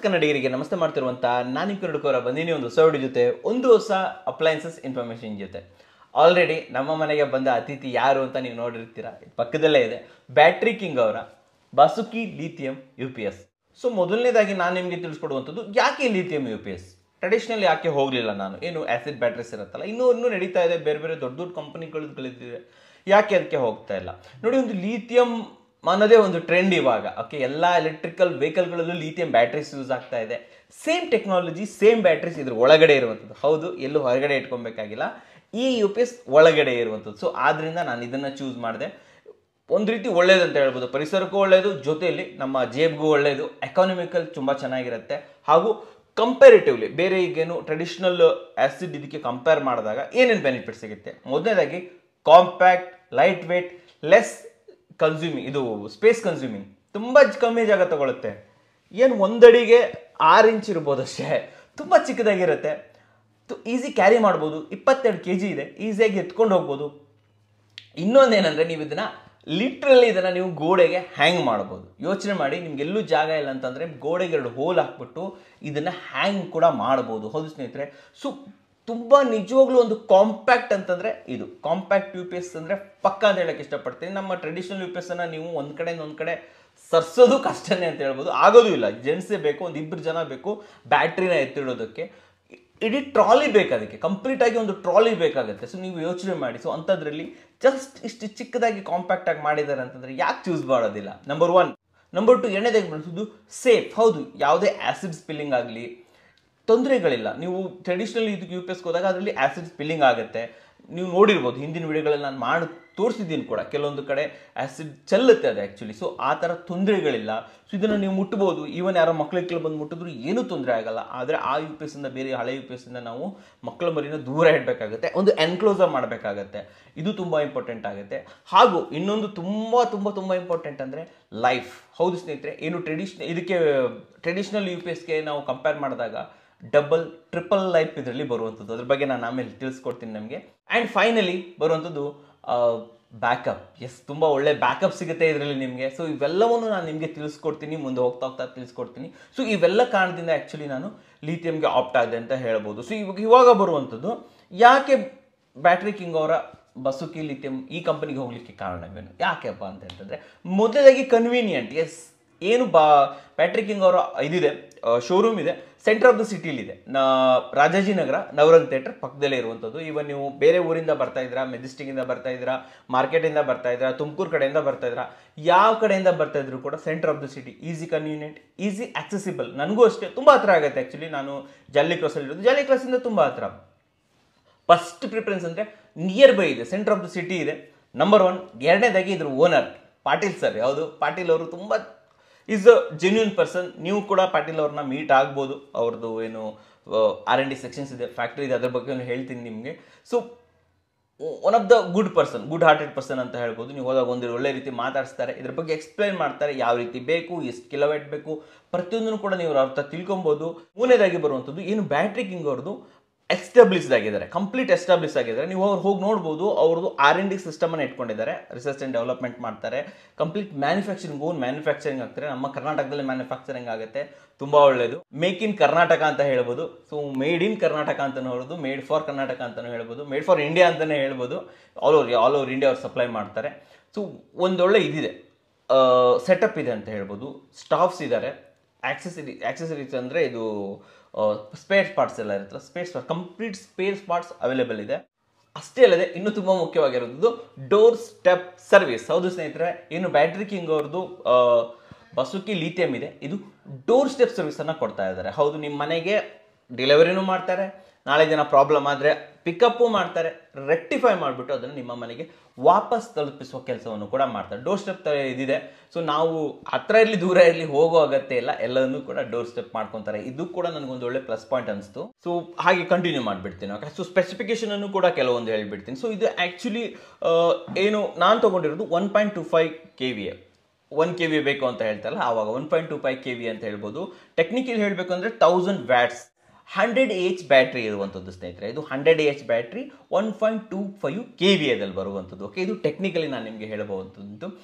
ಕನ್ನಡಿಗರಿಗೆ ನಮಸ್ತೆ ಮಾಡ್ತಿರುವಂತ ನಾನು ಕನ್ನಡಕವರ ಬಂದಿನಿ ಒಂದು ಹೊಸ ವಿಡಿಯೋ ಜೊತೆ ಒಂದು ಹೊಸ ಅಪ್ಲಯನ್ಸಸ್ ಇನ್ಫಾರ್ಮೇಶನ್ ಜೊತೆ ಆಲ್ರೆಡಿ ನಮ್ಮ ಮನೆಗೆ ಬಂದ ಅತಿಥಿ ಯಾರು ಅಂತ ನೀವು ನೋಡಿರ್ತೀರಾ ಪಕ್ಕದಲ್ಲೇ ಇದೆ ಬ್ಯಾಟ್ರಿ ಕಿಂಗ್ ಅವರ ಬಸುಕಿ lithium U P S so ಮೊದಲನೇದಾಗಿ ನಾನು ನಿಮಗೆ ತಿಳಿಸ್ಕೊಡುವಂಥದ್ದು ಯಾಕೆ lithium U P S traditional ಯಾಕೆ ಹೋಗಲಿಲ್ಲ ನಾನು ಏನು ಆಸಿಡ್ ಬ್ಯಾಟ್ರೀಸ್ ಇರುತ್ತಲ್ಲ ಇನ್ನೂ ಇನ್ನೂ ನಡೀತಾ ಇದೆ ಬೇರೆ ಬೇರೆ ದೊಡ್ಡ ದೊಡ್ಡ ಕಂಪನಿಗಳಿದೆ ಯಾಕೆ ಅದಕ್ಕೆ ಹೋಗ್ತಾ ಇಲ್ಲ ನೋಡಿ ಒಂದು ಲಿಥಿಯಂ ಅನ್ನೋದೇ ಒಂದು ಟ್ರೆಂಡ್ ಇವಾಗ ಓಕೆ ಎಲ್ಲ ಎಲೆಕ್ಟ್ರಿಕಲ್ ವೆಹಿಕಲ್ಗಳಲ್ಲೂ ಲಿಥಿಯಂ ಬ್ಯಾಟ್ರೀಸ್ ಯೂಸ್ ಆಗ್ತಾ ಇದೆ ಸೇಮ್ ಟೆಕ್ನಾಲಜಿ ಸೇಮ್ ಬ್ಯಾಟ್ರೀಸ್ ಇದ್ರ ಒಳಗಡೆ ಇರುವಂಥದ್ದು ಹೌದು ಎಲ್ಲೂ ಹೊರಗಡೆ ಇಟ್ಕೊಬೇಕಾಗಿಲ್ಲ ಈ ಯು ಪಿ ಎಸ್ ಒಳಗಡೆ ಇರುವಂಥದ್ದು ಸೊ ಆದ್ರಿಂದ ನಾನು ಇದನ್ನು ಚೂಸ್ ಮಾಡಿದೆ ಒಂದು ರೀತಿ ಒಳ್ಳೇದು ಅಂತ ಹೇಳ್ಬೋದು ಪರಿಸರಕ್ಕೂ ಒಳ್ಳೆಯದು ಜೊತೆಯಲ್ಲಿ ನಮ್ಮ ಜೇಬ್ಗೂ ಒಳ್ಳೆಯದು ಎಕಾನಮಿಕಲ್ ತುಂಬ ಚೆನ್ನಾಗಿರುತ್ತೆ ಹಾಗೂ ಕಂಪೇರಿಟಿವ್ಲಿ ಬೇರೆ ಈಗೇನು ಟ್ರೆಡಿಷನಲ್ ಆ್ಯಸಿಡ್ ಇದಕ್ಕೆ ಕಂಪೇರ್ ಮಾಡಿದಾಗ ಏನೇನು ಬೆನಿಫಿಟ್ ಸಿಗುತ್ತೆ ಮೊದಲನೇದಾಗಿ compact light weight less consuming ಇದು ಸ್ಪೇಸ್ ಕನ್ಸ್ಯೂಮಿಂಗ್ ತುಂಬ ಕಮ್ಮಿ ಜಾಗ ತಗೊಳುತ್ತೆ ಏನು ಒಂದಡಿಗೆ ಆರು ಇಂಚ್ ಇರ್ಬೋದು ಅಷ್ಟೇ ತುಂಬ ಚಿಕ್ಕದಾಗಿರುತ್ತೆ ಈಸಿ ಕ್ಯಾರಿ ಮಾಡ್ಬೋದು ಇಪ್ಪತ್ತೆರಡು ಕೆ ಜಿ ಇದೆ ಈಸಿಯಾಗಿ ಎತ್ಕೊಂಡು ಹೋಗ್ಬೋದು ಇನ್ನೊಂದೇನೆಂದರೆ ನೀವು ಇದನ್ನ ಲಿಟ್ರಲಿ ಇದನ್ನ ನೀವು ಗೋಡೆಗೆ ಹ್ಯಾಂಗ್ ಮಾಡ್ಬೋದು ಯೋಚನೆ ಮಾಡಿ ನಿಮ್ಗೆ ಎಲ್ಲೂ ಜಾಗ ಇಲ್ಲ ಅಂತಂದ್ರೆ ಗೋಡೆಗೆ ಎರಡು ಹೋಲ್ ಹಾಕ್ಬಿಟ್ಟು ಇದನ್ನ ಹ್ಯಾಂಗ್ ಕೂಡ ಮಾಡ್ಬೋದು ಹೌದು ಸ್ನೇಹಿತರೆ ಸೊ ತುಂಬಾ ನಿಜವಾಗ್ಲೂ ಒಂದು ಕಾಂಪ್ಯಾಕ್ಟ್ ಅಂತಂದ್ರೆ ಇದು ಕಾಂಪ್ಯಾಕ್ಟ್ ಯು ಪಿ ಎಸ್ ಅಂದ್ರೆ ಪಕ್ಕ ಅಂತ ಹೇಳಕ್ ಇಷ್ಟಪಡ್ತೀನಿ ನಮ್ಮ ಟ್ರೆಡಿಷನಲ್ ಯು ಪಿ ಎಸ್ ಅನ್ನ ನೀವು ಒಂದ್ ಕಡೆಯಿಂದ ಒಂದ್ ಕಡೆ ಸರ್ಸೋದು ಕಷ್ಟನೇ ಅಂತ ಹೇಳ್ಬೋದು ಆಗೋದು ಇಲ್ಲ ಜೆಂಟ್ಸೇ ಬೇಕು ಒಂದು ಇಬ್ಬರು ಜನ ಬೇಕು ಬ್ಯಾಟ್ರಿನ ಎತ್ತಿಡೋದಕ್ಕೆ ಇಡೀ ಟ್ರಾಲಿ ಬೇಕು ಅದಕ್ಕೆ ಕಂಪ್ಲೀಟ್ ಆಗಿ ಒಂದು ಟ್ರಾಲಿ ಬೇಕಾಗುತ್ತೆ ಸೊ ನೀವು ಯೋಚನೆ ಮಾಡಿ ಸೊ ಅಂಥದ್ರಲ್ಲಿ ಜಸ್ಟ್ ಇಷ್ಟು ಚಿಕ್ಕದಾಗಿ ಕಾಂಪ್ಯಾಕ್ಟ್ ಆಗಿ ಮಾಡಿದ್ದಾರೆ ಅಂತಂದ್ರೆ ಯಾಕೆ ಚೂಸ್ ಮಾಡೋದಿಲ್ಲ ನಂಬರ್ ಒನ್ ನಂಬರ್ ಟು ಎಣ್ಣೆದಾಗಿ ಬಳಸೋದು ಸೇಫ್ ಹೌದು ಯಾವುದೇ ಆಸಿಡ್ ಸ್ಪಿಲ್ಲಿಂಗ್ ಆಗಲಿ ತೊಂದರೆಗಳಿಲ್ಲ ನೀವು ಟ್ರೆಡಿಷನಲ್ ಇದಕ್ಕೆ ಯು ಪಿ ಎಸ್ಗೆ ಹೋದಾಗ ಅದರಲ್ಲಿ ಆಸಿಡ್ ಸ್ಪಿಲ್ಲಿಂಗ್ ಆಗುತ್ತೆ ನೀವು ನೋಡಿರ್ಬೋದು ಹಿಂದಿನ ವಿಡಿಯೋಗಳಲ್ಲಿ ನಾನು ಮಾಡಿ ತೋರಿಸಿದ್ದೀನಿ ಕೂಡ ಕೆಲವೊಂದು ಕಡೆ ಆಸಿಡ್ ಚೆಲ್ಲುತ್ತೆ ಅದು ಆ್ಯಕ್ಚುಲಿ ಸೊ ಆ ಥರ ತೊಂದರೆಗಳಿಲ್ಲ ಸೊ ಇದನ್ನು ನೀವು ಮುಟ್ಬೋದು ಈವನ್ ಯಾರೋ ಮಕ್ಳಿಗೆ ಬಂದು ಮುಟ್ಟಿದ್ರು ಏನೂ ತೊಂದರೆ ಆಗಲ್ಲ ಆದರೆ ಆ ಯು ಪಿ ಎಸ್ ಇಂದ ಬೇರೆ ಹಳೆ ಯು ಪಿ ಎಸ್ ಇಂದ ನಾವು ಮಕ್ಕಳ ಮರಿನ ದೂರ ಇಡಬೇಕಾಗುತ್ತೆ ಒಂದು ಎನ್ಕ್ಲೋಸರ್ ಮಾಡಬೇಕಾಗತ್ತೆ ಇದು ತುಂಬ ಇಂಪಾರ್ಟೆಂಟ್ ಆಗುತ್ತೆ ಹಾಗೂ ಇನ್ನೊಂದು ತುಂಬ ತುಂಬ ತುಂಬ ಇಂಪಾರ್ಟೆಂಟ್ ಅಂದರೆ ಲೈಫ್ ಹೌದು ಸ್ನೇಹಿತರೆ ಏನು ಟ್ರೆಡಿಷನ್ ಇದಕ್ಕೆ ಟ್ರೆಡಿಷನಲ್ ಯು ಪಿ ಎಸ್ಗೆ ನಾವು ಕಂಪೇರ್ ಮಾಡಿದಾಗ ಡಬಲ್ ಟ್ರಿಪಲ್ ಲೈಫ್ ಇದರಲ್ಲಿ ಬರುವಂಥದ್ದು ಅದ್ರ ಬಗ್ಗೆ ನಾನು ಆಮೇಲೆ ತಿಳಿಸ್ಕೊಡ್ತೀನಿ ನಮಗೆ ಆ್ಯಂಡ್ ಫೈನಲಿ ಬರುವಂಥದ್ದು ಬ್ಯಾಕಪ್ ಎಸ್ ತುಂಬ ಒಳ್ಳೆ ಬ್ಯಾಕಪ್ ಸಿಗುತ್ತೆ ಇದರಲ್ಲಿ ನಿಮಗೆ ಸೊ ಇವೆಲ್ಲವನ್ನು ನಾನು ನಿಮಗೆ ತಿಳಿಸ್ಕೊಡ್ತೀನಿ ಮುಂದೆ ಹೋಗ್ತಾ ಹೋಗ್ತಾ ತಿಳಿಸ್ಕೊಡ್ತೀನಿ ಸೊ ಇವೆಲ್ಲ ಕಾರಣದಿಂದ ಆ್ಯಕ್ಚುಲಿ ನಾನು ಲಿಥಿಯಂಗೆ ಆಪ್ಟ್ ಆಗಿದೆ ಅಂತ ಹೇಳ್ಬೋದು ಸೊ ಇವಾಗ ಇವಾಗ ಬರುವಂಥದ್ದು ಯಾಕೆ ಬ್ಯಾಟ್ರಿ ಕಿಂಗ್ ಅವರ ಬಸುಕಿ ಲಿಥಿಯಂ ಈ ಕಂಪನಿಗೆ ಹೋಗ್ಲಿಕ್ಕೆ ಕಾರಣವೇನು ಯಾಕೆಪ್ಪ ಅಂತ ಹೇಳ್ತಂದ್ರೆ ಮೊದಲದಾಗಿ ಕನ್ವೀನಿಯಂಟ್ ಎಸ್ ಏನು ಬಾ ಬ್ಯಾಟ್ರಿ ಕಿಂಗ್ ಅವರ ಇದಿದೆ ಶೋರೂಮ್ ಇದೆ ಸೆಂಟರ್ ಆಫ್ ದ ಸಿಟಿಲಿದೆ ನಾ ರಾಜಾಜಿನಗರ ನವರಂಗ್ ಥಿಯೇಟರ್ ಪಕ್ಕದಲ್ಲೇ ಇರುವಂಥದ್ದು ಇವನ್ ನೀವು ಬೇರೆ ಊರಿಂದ ಬರ್ತಾ ಇದ್ದೀರಾ ಮೆಜೆಸ್ಟಿಕ್ಕಿಂದ ಬರ್ತಾ ಇದ್ದೀರಾ ಮಾರ್ಕೆಟಿಂದ ಬರ್ತಾ ಇದ್ದೀರಾ ತುಮಕೂರು ಕಡೆಯಿಂದ ಬರ್ತಾ ಇದ್ದೀರಾ ಯಾವ ಕಡೆಯಿಂದ ಬರ್ತಾ ಇದ್ರು ಕೂಡ centre of the city easy convenient easy accessible ನನಗೂ ಅಷ್ಟೇ ತುಂಬ ಹತ್ರ ಆಗುತ್ತೆ ಆ್ಯಕ್ಚುಲಿ ನಾನು ಜಾಲಿ ಕ್ರಾಸಲ್ಲಿ ಇರೋದು ಜಾಲಿ ಕ್ರಾಸಿಂದ ತುಂಬ ಹತ್ರ ಫಸ್ಟ್ ಪ್ರಿಫರೆನ್ಸ್ ಅಂದರೆ ನಿಯರ್ ಬೈ ಇದೆ ಸೆಂಟರ್ ಆಫ್ ದ ಸಿಟಿ ಇದೆ ನಂಬರ್ ಒನ್ ಎರಡನೇದಾಗಿ ಇದ್ರ ಓನರ್ ಪಾಟೀಲ್ ಸರ್ ಯಾವುದು ಪಾಟೀಲ್ ಅವರು ತುಂಬ ಈಸ್ ಅ ಜೆನ್ಯೂನ್ ಪರ್ಸನ್ ನೀವು ಕೂಡ ಪಾಟೀಲ್ ಅವ್ರನ್ನ ಮೀಟ್ ಆಗ್ಬೋದು ಅವ್ರದ್ದು ಏನು ಆರ್ ಎನ್ ಡಿ ಸೆಕ್ಷನ್ಸ್ ಇದೆ ಫ್ಯಾಕ್ಟ್ರಿ ಇದೆ ಅದ್ರ ಬಗ್ಗೆ ಹೇಳ್ತೀನಿ ನಿಮಗೆ so one of the good person good hearted person ಅಂತ ಹೇಳ್ಬೋದು ನೀವು ಹೋದಾಗ ಒಂದು ಒಳ್ಳೆ ರೀತಿ ಮಾತಾಡಿಸ್ತಾರೆ ಇದ್ರ ಬಗ್ಗೆ ಎಕ್ಸ್ಪ್ಲೈನ್ ಮಾಡ್ತಾರೆ ಯಾವ ರೀತಿ ಬೇಕು ಎಷ್ಟು ಕಿಲೋವೇಟ್ ಬೇಕು ಪ್ರತಿಯೊಂದನ್ನು ಕೂಡ ನೀವು ಅವ್ರ ಹತ್ರ ತಿಳ್ಕೊಬೋದು ಮೂರನೇದಾಗಿ ಬರುವಂಥದ್ದು ಏನು ಬ್ಯಾಟ್ರಿ ಕಿಂಗ್ ಅವ್ರದ್ದು ಎಸ್ಟಾಬ್ಲಿಷ್ಡ್ ಆಗಿದ್ದಾರೆ ಕಂಪ್ಲೀಟ್ ಎಸ್ಟಾಬ್ಲಿಷ್ ಆಗಿದ್ದಾರೆ ನೀವು ಅವ್ರು ಹೋಗಿ ನೋಡ್ಬೋದು ಅವ್ರದ್ದು ಆರ್ ಎನ್ ಡಿ ಸಿಸ್ಟಮನ್ನು ಇಟ್ಕೊಂಡಿದ್ದಾರೆ ರಿಸರ್ಚ್ ಆ್ಯಂಡ್ ಡೆವಲಪ್ಮೆಂಟ್ ಮಾಡ್ತಾರೆ ಕಂಪ್ಲೀಟ್ ಮ್ಯಾನುಫ್ಯಾಕ್ಚರಿಂಗ್ ಓನ್ ಮ್ಯಾನುಫ್ಯಾಕ್ಚರಿಂಗ್ ಆಗ್ತಾರೆ ನಮ್ಮ ಕರ್ನಾಟಕದಲ್ಲಿ ಮ್ಯಾನುಫ್ಯಾಕ್ಚರಿಂಗ್ ಆಗುತ್ತೆ ತುಂಬ ಒಳ್ಳೆಯದು ಮೇಕ್ ಇನ್ ಕರ್ನಾಟಕ ಅಂತ ಹೇಳ್ಬೋದು ಸೊ ಮೇಡ್ ಇನ್ ಕರ್ನಾಟಕ ಅಂತಲೂ ಹೇಳ್ಬೋದು ಮೇಡ್ ಫಾರ್ ಕರ್ನಾಟಕ ಅಂತಲೂ ಹೇಳ್ಬೋದು ಮೇಡ್ ಫಾರ್ ಇಂಡಿಯಾ ಅಂತಲೇ ಹೇಳ್ಬೋದು all over all over India ಅವ್ರು ಸಪ್ಲೈ ಮಾಡ್ತಾರೆ ಸೊ ಒಂದೊಳ್ಳೆ ಇದಿದೆ ಸೆಟಪ್ ಇದೆ ಅಂತ ಹೇಳ್ಬೋದು ಸ್ಟಾಫ್ಸ್ ಇದ್ದಾರೆ ಆಕ್ಸೆಸರಿ ಆಕ್ಸೆಸರೀಸ್ ಅಂದರೆ ಇದು ಸ್ಪೇರ್ ಪಾರ್ಟ್ಸ್ ಎಲ್ಲ ಇರುತ್ತೆ spare part complete spare parts available ಇದೆ ಅಷ್ಟೇ ಅಲ್ಲದೆ ಇನ್ನೂ ತುಂಬ ಮುಖ್ಯವಾಗಿರೋದು ಡೋರ್ ಸ್ಟೆಪ್ ಸರ್ವಿಸ್ ಹೌದು ಸ್ನೇಹಿತರೆ ಏನು ಬ್ಯಾಟ್ರಿ ಕಿಂಗ್ ಅವ್ರದ್ದು ಬಸುಕಿ ಲಿಥಿಯಂ ಇದೆ ಇದು ಡೋರ್ ಸ್ಟೆಪ್ ಸರ್ವಿಸನ್ನು ಕೊಡ್ತಾ ಇದ್ದಾರೆ ಹೌದು ನಿಮ್ಮ ಮನೆಗೆ ಡೆಲಿವರಿನೂ ಮಾಡ್ತಾರೆ ನಾಳೆ ದಿನ ಪ್ರಾಬ್ಲಮ್ ಆದರೆ ಪಿಕಪ್ಪು ಮಾಡ್ತಾರೆ ರೆಕ್ಟಿಫೈ ಮಾಡಿಬಿಟ್ಟು ಅದನ್ನು ನಿಮ್ಮ ಮನೆಗೆ ವಾಪಸ್ ತಲುಪಿಸುವ ಕೆಲಸವನ್ನು ಕೂಡ ಮಾಡ್ತಾರೆ ಡೋರ್ ಸ್ಟೆಪ್ ತರ ಇದಿದೆ ಸೊ ನಾವು ಹತ್ರ ಇರಲಿ ದೂರ ಇರಲಿ ಹೋಗೋ ಅಗತ್ಯ ಇಲ್ಲ ಎಲ್ಲವನ್ನೂ ಕೂಡ ಡೋರ್ ಸ್ಟೆಪ್ ಮಾಡ್ಕೊತಾರೆ ಇದು ಕೂಡ ನನಗೊಂದು ಒಳ್ಳೆ ಪ್ಲಸ್ ಪಾಯಿಂಟ್ ಅನಿಸ್ತು ಸೊ ಹಾಗೆ ಕಂಟಿನ್ಯೂ ಮಾಡಿಬಿಡ್ತೀನಿ ಓಕೆ ಸೊ ಸ್ಪೆಸಿಫಿಕೇಶನ್ ಅನ್ನು ಕೂಡ ಕೆಲವೊಂದು ಹೇಳ್ಬಿಡ್ತೀನಿ ಸೊ ಇದು ಆ್ಯಕ್ಚುಲಿ ಏನು ನಾನು ತೊಗೊಂಡಿರೋದು one point two five K V A one K V ಬೇಕು ಅಂತ ಹೇಳ್ತಾರಲ್ಲ ಆವಾಗ one point two five K V ಅಂತ ಹೇಳ್ಬೋದು ಟೆಕ್ನಿಕಲ್ ಹೇಳಬೇಕು ಅಂದರೆ thousand watts hundred H battery ಇರುವಂಥದ್ದು ಸ್ನೇಹಿತರೆ ಇದು hundred H battery one point two five K V ಎದಲ್ಲಿ ಬರುವಂಥದ್ದು ಓಕೆ ಇದು ಟೆಕ್ನಿಕಲಿ ನಾನು ನಿಮಗೆ ಹೇಳಬಹುದಂಥದ್ದು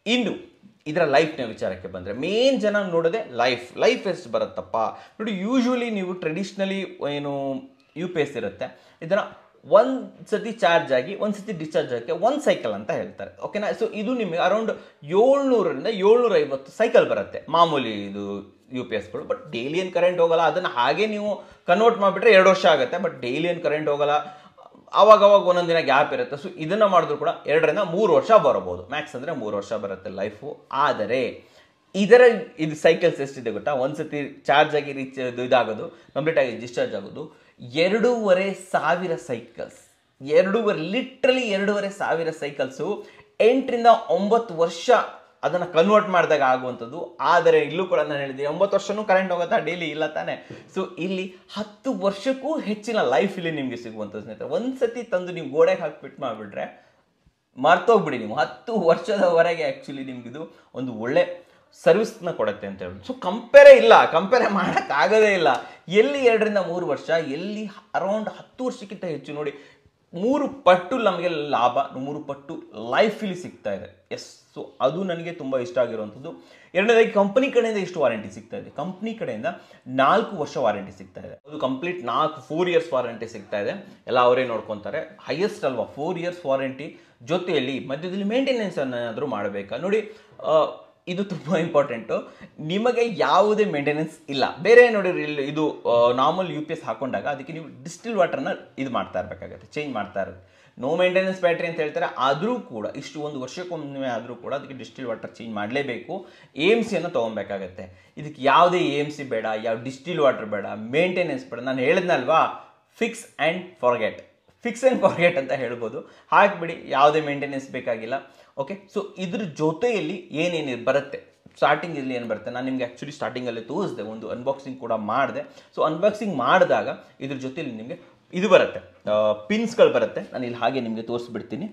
ಇನ್ನು ಇದರ ಲೈಫ್ನ ವಿಚಾರಕ್ಕೆ ಬಂದರೆ ಮೇನ್ ಜನ ನೋಡೋದೆ ಲೈಫ್ ಲೈಫ್ ಎಷ್ಟು ಬರುತ್ತಪ್ಪ ನೋಡಿ ಯೂಶ್ವಲಿ ನೀವು ಟ್ರೆಡಿಷ್ನಲಿ ಏನು ಯು ಪಿ ಎಸ್ ಇರುತ್ತೆ ಇದನ್ನು ಒಂದು ಸತಿ ಚಾರ್ಜ್ ಆಗಿ ಒಂದು ಸತಿ ಡಿಸ್ಚಾರ್ಜ್ ಆಗೋಕ್ಕೆ ಒಂದು ಸೈಕಲ್ ಅಂತ ಹೇಳ್ತಾರೆ ಓಕೆನಾ ಸೊ ಇದು ನಿಮಗೆ ಅರೌಂಡ್ ಏಳ್ನೂರರಿಂದ ಏಳ್ನೂರ ಐವತ್ತು ಸೈಕಲ್ ಬರುತ್ತೆ ಮಾಮೂಲಿ ಇದು ಯು ಪಿ ಎಸ್ಗಳು ಬಟ್ ಡೈಲಿ ಏನು ಕರೆಂಟ್ ಹೋಗಲ್ಲ ಅದನ್ನು ಹಾಗೆ ನೀವು ಕನ್ವರ್ಟ್ ಮಾಡಿಬಿಟ್ರೆ ಎರಡು ವರ್ಷ ಆಗುತ್ತೆ ಬಟ್ ಡೈಲಿ ಏನು ಕರೆಂಟ್ ಹೋಗಲ್ಲ ಅವಾಗ ಅವಾಗ ಒಂದೊಂದು ದಿನ ಗ್ಯಾಪ್ ಇರುತ್ತೆ ಸೊ ಇದನ್ನು ಮಾಡಿದ್ರು ಕೂಡ ಎರಡರಿಂದ ಮೂರು ವರ್ಷ ಬರಬಹುದು ಮ್ಯಾಕ್ಸ್ ಅಂದರೆ ಮೂರು ವರ್ಷ ಬರುತ್ತೆ ಲೈಫು ಆದರೆ ಇದರ ಇದು ಸೈಕಲ್ಸ್ ಎಷ್ಟಿದೆ ಗೊತ್ತಾ ಒಂದ್ಸತಿ ಚಾರ್ಜ್ ಆಗಿ ರೀಚ್ ಇದಾಗೋದು ಕಂಪ್ಲೀಟ್ ಆಗಿ ಡಿಸ್ಚಾರ್ಜ್ ಆಗೋದು ಎರಡೂವರೆ ಸಾವಿರ ಸೈಕಲ್ಸ್ ಎರಡೂವರೆ ಲಿಟ್ರಲಿ ಎರಡೂವರೆ ಸಾವಿರ ಸೈಕಲ್ಸು ಎಂಟರಿಂದ ಒಂಬತ್ತು ವರ್ಷ ಅದನ್ನು ಕನ್ವರ್ಟ್ ಮಾಡಿದಾಗ ಆಗುವಂಥದ್ದು ಆದರೆ ಇಲ್ಲೂ ಕೂಡ ನಾನು ಹೇಳಿದೆ ಒಂಬತ್ತು ವರ್ಷನೂ ಕರೆಂಟ್ ಹೋಗುತ್ತಾ ಡೈಲಿ ಇಲ್ಲ ತಾನೆ ಸೊ ಇಲ್ಲಿ ಹತ್ತು ವರ್ಷಕ್ಕೂ ಹೆಚ್ಚಿನ ಲೈಫ್ ಇಲ್ಲಿ ನಿಮಗೆ ಸಿಗುವಂಥದ್ದು ಸ್ನೇಹಿತರೆ ಒಂದ್ಸತಿ ತಂದು ನೀವು ಗೋಡೆಗೆ ಹಾಕಿ ಫಿಟ್ ಮಾಡಿಬಿಟ್ರೆ ಮರ್ತೋಗ್ಬಿಡಿ ನೀವು ಹತ್ತು ವರ್ಷದವರೆಗೆ ಆ್ಯಕ್ಚುಲಿ ನಿಮ್ಗಿದು ಒಂದು ಒಳ್ಳೆ ಸರ್ವಿಸ್ನ ಕೊಡುತ್ತೆ ಅಂತ ಹೇಳಿ ಸೊ ಕಂಪೇರೇ ಇಲ್ಲ ಕಂಪೇರೆ ಮಾಡೋಕ್ಕಾಗೋದೇ ಇಲ್ಲ ಎಲ್ಲಿ ಎರಡರಿಂದ ಮೂರು ವರ್ಷ ಎಲ್ಲಿ ಅರೌಂಡ್ ಹತ್ತು ವರ್ಷಕ್ಕಿಂತ ಹೆಚ್ಚು ನೋಡಿ ಮೂರು ಪಟ್ಟು ನಮಗೆ ಲಾಭ ಮೂರು ಪಟ್ಟು ಲೈಫ್ ಇಲ್ಲಿ ಸಿಗ್ತಾ ಇದೆ ಎಸ್ ಸೊ ಅದು ನನಗೆ ತುಂಬ ಇಷ್ಟ ಆಗಿರುವಂಥದ್ದು ಎರಡನೇದಾಗಿ ಕಂಪನಿ ಕಡೆಯಿಂದ ಇಷ್ಟು ವಾರಂಟಿ ಸಿಗ್ತಾ ಇದೆ ಕಂಪ್ನಿ ಕಡೆಯಿಂದ ನಾಲ್ಕು ವರ್ಷ ವಾರಂಟಿ ಸಿಗ್ತಾ ಇದೆ ಅದು ಕಂಪ್ಲೀಟ್ ನಾಲ್ಕು ಫೋರ್ ಇಯರ್ಸ್ ವಾರಂಟಿ ಸಿಗ್ತಾ ಇದೆ ಎಲ್ಲ ಅವರೇ ನೋಡ್ಕೊತಾರೆ ಹೈಯೆಸ್ಟ್ ಅಲ್ವಾ ಫೋರ್ ಇಯರ್ಸ್ ವಾರಂಟಿ ಜೊತೆಯಲ್ಲಿ ಮಧ್ಯದಲ್ಲಿ ಮೇಂಟೆನೆನ್ಸ್ ಏನಾದರೂ ಮಾಡಬೇಕಾ ನೋಡಿ ಆ, ಇದು ತುಂಬ ಇಂಪಾರ್ಟೆಂಟು ನಿಮಗೆ ಯಾವುದೇ ಮೇಂಟೆನೆನ್ಸ್ ಇಲ್ಲ ಬೇರೆ ನೋಡಿ ಇಲ್ಲಿ ಇದು ನಾರ್ಮಲ್ ಯು ಪಿ ಎಸ್ ಹಾಕೊಂಡಾಗ ಅದಕ್ಕೆ ನೀವು ಡಿಸ್ಟಿಲ್ ವಾಟರ್ನ ಇದು ಮಾಡ್ತಾ ಇರಬೇಕಾಗತ್ತೆ ಚೇಂಜ್ ಮಾಡ್ತಾ ಇರೋದು ನೋ ಮೇಂಟೆನೆನ್ಸ್ ಬ್ಯಾಟ್ರಿ ಅಂತ ಹೇಳ್ತಾರೆ ಆದರೂ ಕೂಡ ಇಷ್ಟು ಒಂದು ವರ್ಷಕ್ಕೊಮ್ಮೆ ಆದರೂ ಕೂಡ ಅದಕ್ಕೆ ಡಿಸ್ಟಿಲ್ ವಾಟರ್ ಚೇಂಜ್ ಮಾಡಲೇಬೇಕು ಎ ಎಮ್ ಸಿಯನ್ನು ತೊಗೊಬೇಕಾಗತ್ತೆ ಇದಕ್ಕೆ ಯಾವುದೇ ಎ ಎಮ್ ಸಿ ಬೇಡ ಯಾವ ಡಿಸ್ಟಿಲ್ ವಾಟರ್ ಬೇಡ ಮೇಂಟೆನೆನ್ಸ್ ಬೇಡ ನಾನು ಹೇಳಿದ್ನಲ್ವಾ fix and forget fix and forget ಅಂತ ಹೇಳ್ಬೋದು ಹಾಕ್ಬಿಡಿ ಯಾವುದೇ ಮೇಂಟೆನೆನ್ಸ್ ಬೇಕಾಗಿಲ್ಲ ಓಕೆ ಸೊ ಇದ್ರ ಜೊತೆಯಲ್ಲಿ ಏನೇನು ಬರುತ್ತೆ ಸ್ಟಾರ್ಟಿಂಗ್ ಇಲ್ಲಿ ಏನು ಬರುತ್ತೆ ನಾನು ನಿಮಗೆ ಆ್ಯಕ್ಚುಲಿ ಸ್ಟಾರ್ಟಿಂಗಲ್ಲಿ ತೋರಿಸಿದೆ ಒಂದು ಅನ್ಬಾಕ್ಸಿಂಗ್ ಕೂಡ ಮಾಡಿದೆ ಸೊ ಅನ್ಬಾಕ್ಸಿಂಗ್ ಮಾಡಿದಾಗ ಇದ್ರ ಜೊತೆಲಿ ನಿಮಗೆ ಇದು ಬರುತ್ತೆ ಪಿನ್ಸ್ಗಳು ಬರುತ್ತೆ ನಾನು ಇಲ್ಲಿ ಹಾಗೆ ನಿಮಗೆ ತೋರಿಸ್ಬಿಡ್ತೀನಿ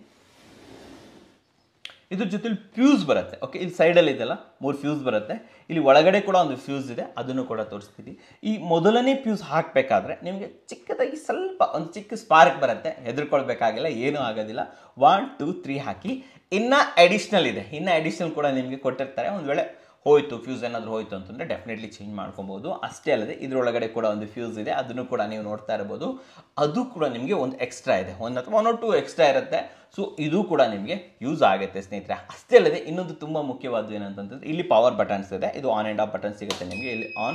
ಇದ್ರ ಜೊತೆಲಿ ಫ್ಯೂಸ್ ಬರುತ್ತೆ ಓಕೆ ಇಲ್ಲಿ ಸೈಡಲ್ಲಿ ಇದೆಲ್ಲ ಮೂರು ಫ್ಯೂಸ್ ಬರುತ್ತೆ ಇಲ್ಲಿ ಒಳಗಡೆ ಕೂಡ ಒಂದು ಫ್ಯೂಸ್ ಇದೆ ಅದನ್ನು ಕೂಡ ತೋರಿಸ್ತೀನಿ ಈ ಮೊದಲನೇ ಫ್ಯೂಸ್ ಹಾಕಬೇಕಾದ್ರೆ ನಿಮಗೆ ಚಿಕ್ಕದಾಗಿ ಸ್ವಲ್ಪ ಒಂದು ಚಿಕ್ಕ ಸ್ಪಾರ್ಕ್ ಬರುತ್ತೆ ಹೆದರ್ಕೊಳ್ಬೇಕಾಗಿಲ್ಲ ಏನೂ ಆಗೋದಿಲ್ಲ ಒನ್ ಟೂ ತ್ರೀ ಹಾಕಿ ಇನ್ನು ಅಡಿಷ್ನಲ್ ಇದೆ ಇನ್ನು ಅಡಿಷ್ನಲ್ ಕೂಡ ನಿಮಗೆ ಕೊಟ್ಟಿರ್ತಾರೆ ಒಂದು ವೇಳೆ ಹೋಯ್ತು ಫ್ಯೂಸ್ ಏನಾದರೂ ಹೋಯ್ತು ಅಂತಂದರೆ ಡೆಫಿನೆಟ್ಲಿ ಚೇಂಜ್ ಮಾಡ್ಕೊಬೋದು ಅಷ್ಟೇ ಅಲ್ಲದೆ ಇದರೊಳಗಡೆ ಕೂಡ ಒಂದು ಫ್ಯೂಸ್ ಇದೆ ಅದನ್ನು ಕೂಡ ನೀವು ನೋಡ್ತಾ ಇರ್ಬೋದು ಅದು ಕೂಡ ನಿಮಗೆ ಒಂದು ಎಕ್ಸ್ಟ್ರಾ ಇದೆ ಒಂದು ಅಥವಾ ಒನ್ ಟು ಎಕ್ಸ್ಟ್ರಾ ಇರುತ್ತೆ ಸೊ ಇದು ಕೂಡ ನಿಮಗೆ ಯೂಸ್ ಆಗುತ್ತೆ ಸ್ನೇಹಿತರೆ ಅಷ್ಟೇ ಅಲ್ಲದೆ ಇನ್ನೊಂದು ತುಂಬ ಮುಖ್ಯವಾದ್ದು ಏನಂತಂದ್ರೆ ಇಲ್ಲಿ ಪವರ್ ಬಟನ್ಸ್ ಇದೆ ಇದು ಆನ್ ಆ್ಯಂಡ್ ಆಫ್ ಬಟನ್ ಸಿಗುತ್ತೆ ನಿಮಗೆ ಇಲ್ಲಿ ಆನ್